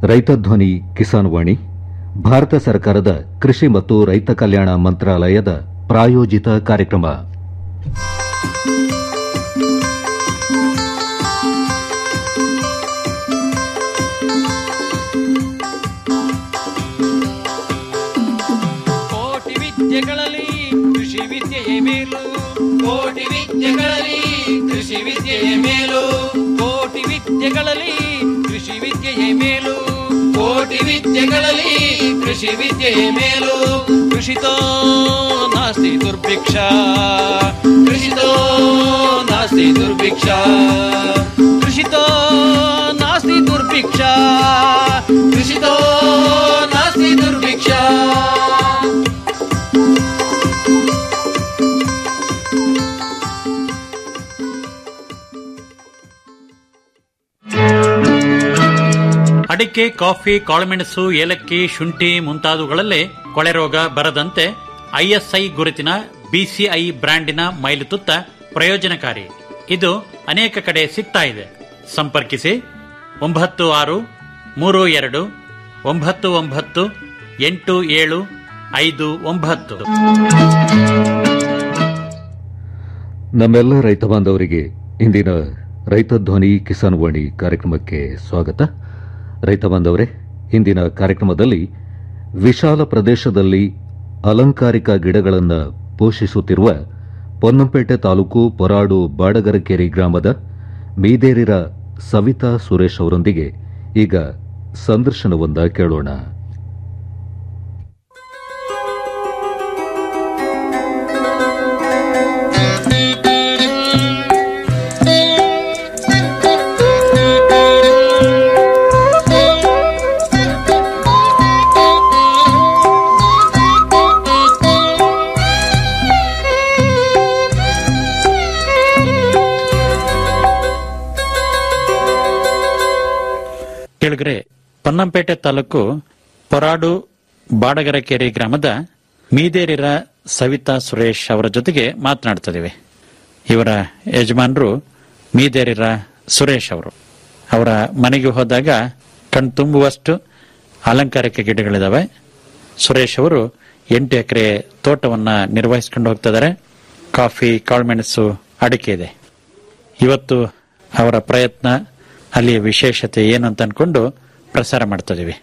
ರೈತ ಧ್ವನಿ ಕಿಸಾನ್ ವಾಣಿ ಭಾರತ ಸರ್ಕಾರದ ಕೃಷಿ ಮತ್ತು ರೈತ ಕಲ್ಯಾಣ ಮಂತ್ರಾಲಯದ ಪ್ರಾಯೋಜಿತ ಕಾರ್ಯಕ್ರಮ ಕೋಟಿ ವಿದ್ಯೆಗಳಲ್ಲಿ ಕೃಷಿ ವಿದ್ಯೆಯೇ ಮೇಲು ಕೋಟಿ ವಿದ್ಯೆಗಳಲ್ಲಿ ಕೃಷಿ ವಿದ್ಯೆಯೇ ಮೇಲು ಕೋಟಿ ವಿದ್ಯೆಗಳಲ್ಲಿ ಕೃಷಿ ವಿದ್ಯೆಯೇ ಮೇಲು ಕೋಟಿ ವಿದ್ಯೆಗಳಲ್ಲಿ ಕೃಷಿ ವಿದ್ಯೆಯೇ ಮೇಲು ಕೃಷಿತೋ ನಾಸ್ತಿ ದುರ್ಭಿಕ್ಷ ಕೃಷಿತೋ ನಾಸ್ತಿ ದುರ್ಭಿಕ್ಷ ಕೃಷಿತೋ ನಾಸ್ತಿ ದುರ್ಭಿಕ್ಷ ಕೃಷಿತೋ ನಾಸ್ತಿ ದುರ್ಭಿಕ್ಷ ಅಡಿಕೆ ಕಾಫಿ ಕಾಳುಮೆಣಸು ಏಲಕ್ಕಿ ಶುಂಠಿ ಮುಂತಾದವುಗಳಲ್ಲೇ ಕೊಳೆ ರೋಗ ಬರದಂತೆ ಐಎಸ್ಐ ಗುರುತಿನ ಬಿಸಿಐ ಬ್ರ್ಯಾಂಡಿನ ಮೈಲುತುತ್ತ ಪ್ರಯೋಜನಕಾರಿ ಇದು ಅನೇಕ ಕಡೆ ಸಿಗ್ತಾ ಇದೆ ಸಂಪರ್ಕಿಸಿ ಒಂಬತ್ತು ಆರು ಮೂರು ಎರಡು ಒಂಬತ್ತು ಒಂಬತ್ತು ಎಂಟು ಏಳು ಐದು ಒಂಬತ್ತು ನಮ್ಮೆಲ್ಲ ರೈತ ಬಾಂಧವರಿಗೆ ಇಂದಿನ ರೈತ ಧ್ವನಿ ಕಿಸಾನ್ ವಾಣಿ ಕಾರ್ಯಕ್ರಮಕ್ಕೆ ಸ್ವಾಗತ ರೈತ ಬಾಂಧವರೇ ಇಂದಿನ ಕಾರ್ಯಕ್ರಮದಲ್ಲಿ ವಿಶಾಲ ಪ್ರದೇಶದಲ್ಲಿ ಅಲಂಕಾರಿಕ ಗಿಡಗಳನ್ನು ಪೋಷಿಸುತ್ತಿರುವ ಪೊನ್ನಂಪೇಟೆ ತಾಲೂಕು ಪೊರಾಡು ಬಾಡಗರಕೇರಿ ಗ್ರಾಮದ ಮೀದೇರಿರ ಸವಿತಾ ಸುರೇಶ್ ಅವರೊಂದಿಗೆ ಈಗ ಸಂದರ್ಶನವೊಂದ ಕೇಳೋಣ ಕೇಳಿದ್ರೆ ಪೊನ್ನಂಪೇಟೆ ತಾಲೂಕು ಪೊರಾಡು ಬಾಡಗರಕೆರೆ ಗ್ರಾಮದ ಮೀದೇರಿರ ಸವಿತಾ ಸುರೇಶ್ ಅವರ ಜೊತೆಗೆ ಮಾತನಾಡ್ತಿದ್ದೇವೆ ಇವರ ಯಜಮಾನರು ಮೀದೇರಿರ ಸುರೇಶ್ ಅವರು ಅವರ ಮನೆಗೆ ಹೋದಾಗ ಕಣ್ತುಂಬುವಷ್ಟು ಅಲಂಕಾರಿಕ ಗಿಡಗಳಿದಾವೆ ಸುರೇಶ್ ಅವರು ಎಂಟು ಎಕರೆ ತೋಟವನ್ನ ನಿರ್ವಹಿಸಿಕೊಂಡು ಹೋಗ್ತಿದ್ದಾರೆ ಕಾಫಿ ಕಾಳುಮೆಣಸು ಅಡಿಕೆ ಇದೆ ಇವತ್ತು ಅವರ ಪ್ರಯತ್ನ ಅಲ್ಲಿಯ ವಿಶೇಷತೆ ಏನು ಅಂತ ಅನ್ಕೊಂಡು ಪ್ರಸಾರ ಮಾಡ್ತಾ ಇದೀವಿ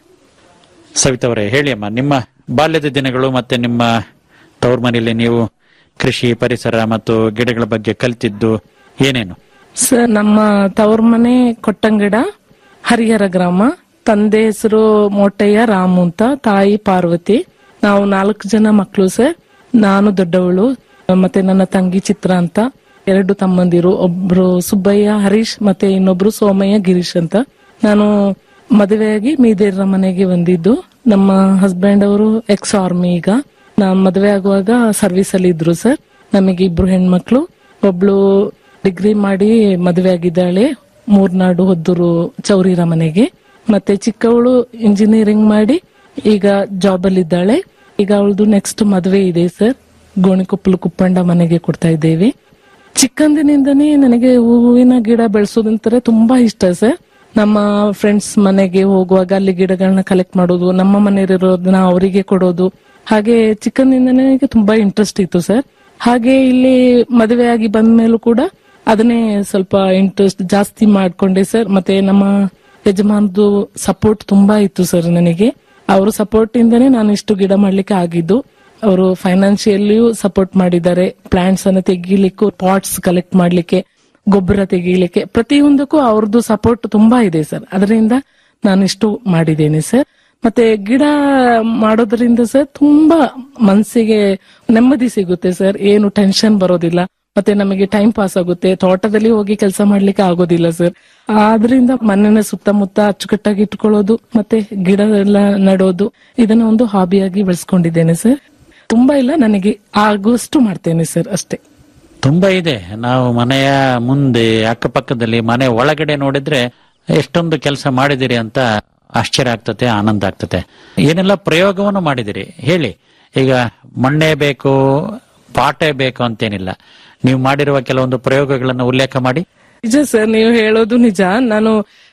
ಸವಿತವರೇ ಹೇಳಿ ಅಮ್ಮ ನಿಮ್ಮ ಬಾಲ್ಯದ ದಿನಗಳು ಮತ್ತೆ ನಿಮ್ಮ ತವ್ರ ಮನೆಯಲ್ಲಿ ನೀವು ಕೃಷಿ ಪರಿಸರ ಮತ್ತು ಗಿಡಗಳ ಬಗ್ಗೆ ಕಲಿತಿದ್ದು ಏನೇನು ಸರ್ ನಮ್ಮ ತವ್ರ ಮನೆ ಕೊಟ್ಟಂಗಿಡ ಹರಿಹರ ಗ್ರಾಮ ತಂದೆ ಹೆಸರು ಮೋಟಯ್ಯ ರಾಮು ಅಂತ ತಾಯಿ ಪಾರ್ವತಿ ನಾವು ನಾಲ್ಕು ಜನ ಮಕ್ಕಳು ಸರ್ ನಾನು ದೊಡ್ಡವಳು ಮತ್ತೆ ನನ್ನ ತಂಗಿ ಚಿತ್ರ ಅಂತ ಎರಡು ತಮ್ಮಂದಿರು ಒಬ್ರು ಸುಬ್ಬಯ್ಯ ಹರೀಶ್ ಮತ್ತೆ ಇನ್ನೊಬ್ರು ಸೋಮಯ್ಯ ಗಿರೀಶ್ ಅಂತ ನಾನು ಮದುವೆಯಾಗಿ ಮೀದೇರ ಮನೆಗೆ ಬಂದಿದ್ದು ನಮ್ಮ ಹಸ್ಬೆಂಡ್ ಅವರು ಎಕ್ಸ್ ಆರ್ಮಿ ಈಗ ನಾನ್ ಮದುವೆ ಆಗುವಾಗ ಸರ್ವಿಸ್ ಅಲ್ಲಿ ಇದ್ರು ಸರ್ ನಮಗೆ ಇಬ್ರು ಹೆಣ್ಮಕ್ಳು ಒಬ್ಳು ಡಿಗ್ರಿ ಮಾಡಿ ಮದುವೆ ಆಗಿದ್ದಾಳೆ ಮೂರ್ನಾಡು ಹೊದ್ದೂರು ಚೌರಿರ ಮನೆಗೆ ಮತ್ತೆ ಚಿಕ್ಕವಳು ಇಂಜಿನಿಯರಿಂಗ್ ಮಾಡಿ ಈಗ ಜಾಬ್ ಅಲ್ಲಿ ಇದ್ದಾಳೆ ಈಗ ಅವಳದು ನೆಕ್ಸ್ಟ್ ಮದುವೆ ಇದೆ ಸರ್ ಗೋಣಿಕೊಪ್ಪಲು ಕುಪ್ಪಂಡ ಮನೆಗೆ ಕೊಡ್ತಾ ಇದ್ದೇವೆ ಚಿಕ್ಕಂದಿನಿಂದನೇ ನನಗೆ ಹೂವಿನ ಗಿಡ ಬೆಳೆಸೋದಂತಾರೆ ತುಂಬಾ ಇಷ್ಟ ಸರ್ ನಮ್ಮ ಫ್ರೆಂಡ್ಸ್ ಮನೆಗೆ ಹೋಗುವಾಗ ಅಲ್ಲಿ ಗಿಡಗಳನ್ನ ಕಲೆಕ್ಟ್ ಮಾಡೋದು ನಮ್ಮ ಮನೆಯಲ್ಲಿರೋದನ್ನ ಅವರಿಗೆ ಕೊಡೋದು ಹಾಗೆ ಚಿಕ್ಕಂದಿಂದನೇ ನನಗೆ ತುಂಬಾ ಇಂಟ್ರೆಸ್ಟ್ ಇತ್ತು ಸರ್ ಹಾಗೆ ಇಲ್ಲಿ ಮದುವೆ ಆಗಿ ಬಂದ ಮೇಲೂ ಕೂಡ ಅದನ್ನೇ ಸ್ವಲ್ಪ ಇಂಟ್ರೆಸ್ಟ್ ಜಾಸ್ತಿ ಮಾಡ್ಕೊಂಡೆ ಸರ್ ಮತ್ತೆ ನಮ್ಮ ಯಜಮಾನ್ದು ಸಪೋರ್ಟ್ ತುಂಬಾ ಇತ್ತು ಸರ್ ನನಗೆ ಅವ್ರ ಸಪೋರ್ಟ್ ಇಂದನೇ ನಾನು ಇಷ್ಟು ಗಿಡ ಮಾಡ್ಲಿಕ್ಕೆ ಆಗಿದ್ದು ಅವರು ಫೈನಾನ್ಷಿಯಲ್ಲಿಯೂ ಸಪೋರ್ಟ್ ಮಾಡಿದ್ದಾರೆ ಪ್ಲಾಂಟ್ಸ್ ಅನ್ನ ತೆಗಿಲಿಕ್ಕೂ ಪಾಟ್ಸ್ ಕಲೆಕ್ಟ್ ಮಾಡ್ಲಿಕ್ಕೆ ಗೊಬ್ಬರ ತೆಗಿಲಿಕ್ಕೆ ಪ್ರತಿಯೊಂದಕ್ಕೂ ಅವ್ರದ್ದು ಸಪೋರ್ಟ್ ತುಂಬಾ ಇದೆ ಸರ್ ಅದರಿಂದ ನಾನು ಇಷ್ಟು ಮಾಡಿದ್ದೇನೆ ಸರ್ ಮತ್ತೆ ಗಿಡ ಮಾಡೋದ್ರಿಂದ ಸರ್ ತುಂಬಾ ಮನಸ್ಸಿಗೆ ನೆಮ್ಮದಿ ಸಿಗುತ್ತೆ ಸರ್ ಏನು ಟೆನ್ಷನ್ ಬರೋದಿಲ್ಲ ಮತ್ತೆ ನಮಗೆ ಟೈಮ್ ಪಾಸ್ ಆಗುತ್ತೆ ತೋಟದಲ್ಲಿ ಹೋಗಿ ಕೆಲಸ ಮಾಡ್ಲಿಕ್ಕೆ ಆಗೋದಿಲ್ಲ ಸರ್ ಆದ್ರಿಂದ ಮನೆಯ ಸುತ್ತಮುತ್ತ ಅಚ್ಚುಕಟ್ಟಾಗಿ ಇಟ್ಕೊಳ್ಳೋದು ಮತ್ತೆ ಗಿಡ ಎಲ್ಲ ನಡೋದು ಇದನ್ನ ಒಂದು ಹಾಬಿಯಾಗಿ ಬೆಳೆಸ್ಕೊಂಡಿದ್ದೇನೆ ಸರ್ ತುಂಬಾ ಇಲ್ಲ ನನಗೆ ಆಗುವಷ್ಟು ಮಾಡ್ತೇನೆ ಸರ್ ಅಷ್ಟೇ ತುಂಬಾ ಇದೆ ನಾವು ಮನೆಯ ಮುಂದೆ ಅಕ್ಕಪಕ್ಕದಲ್ಲಿ ಮನೆ ಒಳಗಡೆ ನೋಡಿದ್ರೆ ಎಷ್ಟೊಂದು ಕೆಲಸ ಮಾಡಿದಿರಿ ಅಂತ ಆಶ್ಚರ್ಯ ಆಗ್ತತೆ ಆನಂದ ಆಗ್ತತೆ ಏನೆಲ್ಲ ಪ್ರಯೋಗವನ್ನು ಮಾಡಿದಿರಿ ಹೇಳಿ ಈಗ ಮಣ್ಣೆ ಬೇಕು ಪಾಟೆ ಬೇಕು ಅಂತೇನಿಲ್ಲ ನೀವು ಮಾಡಿರುವ ಕೆಲವೊಂದು ಪ್ರಯೋಗಗಳನ್ನು ಉಲ್ಲೇಖ ಮಾಡಿ ನಿಜ ಸರ್ ನೀವು ಹೇಳೋದು ನಿಜ ನಾನು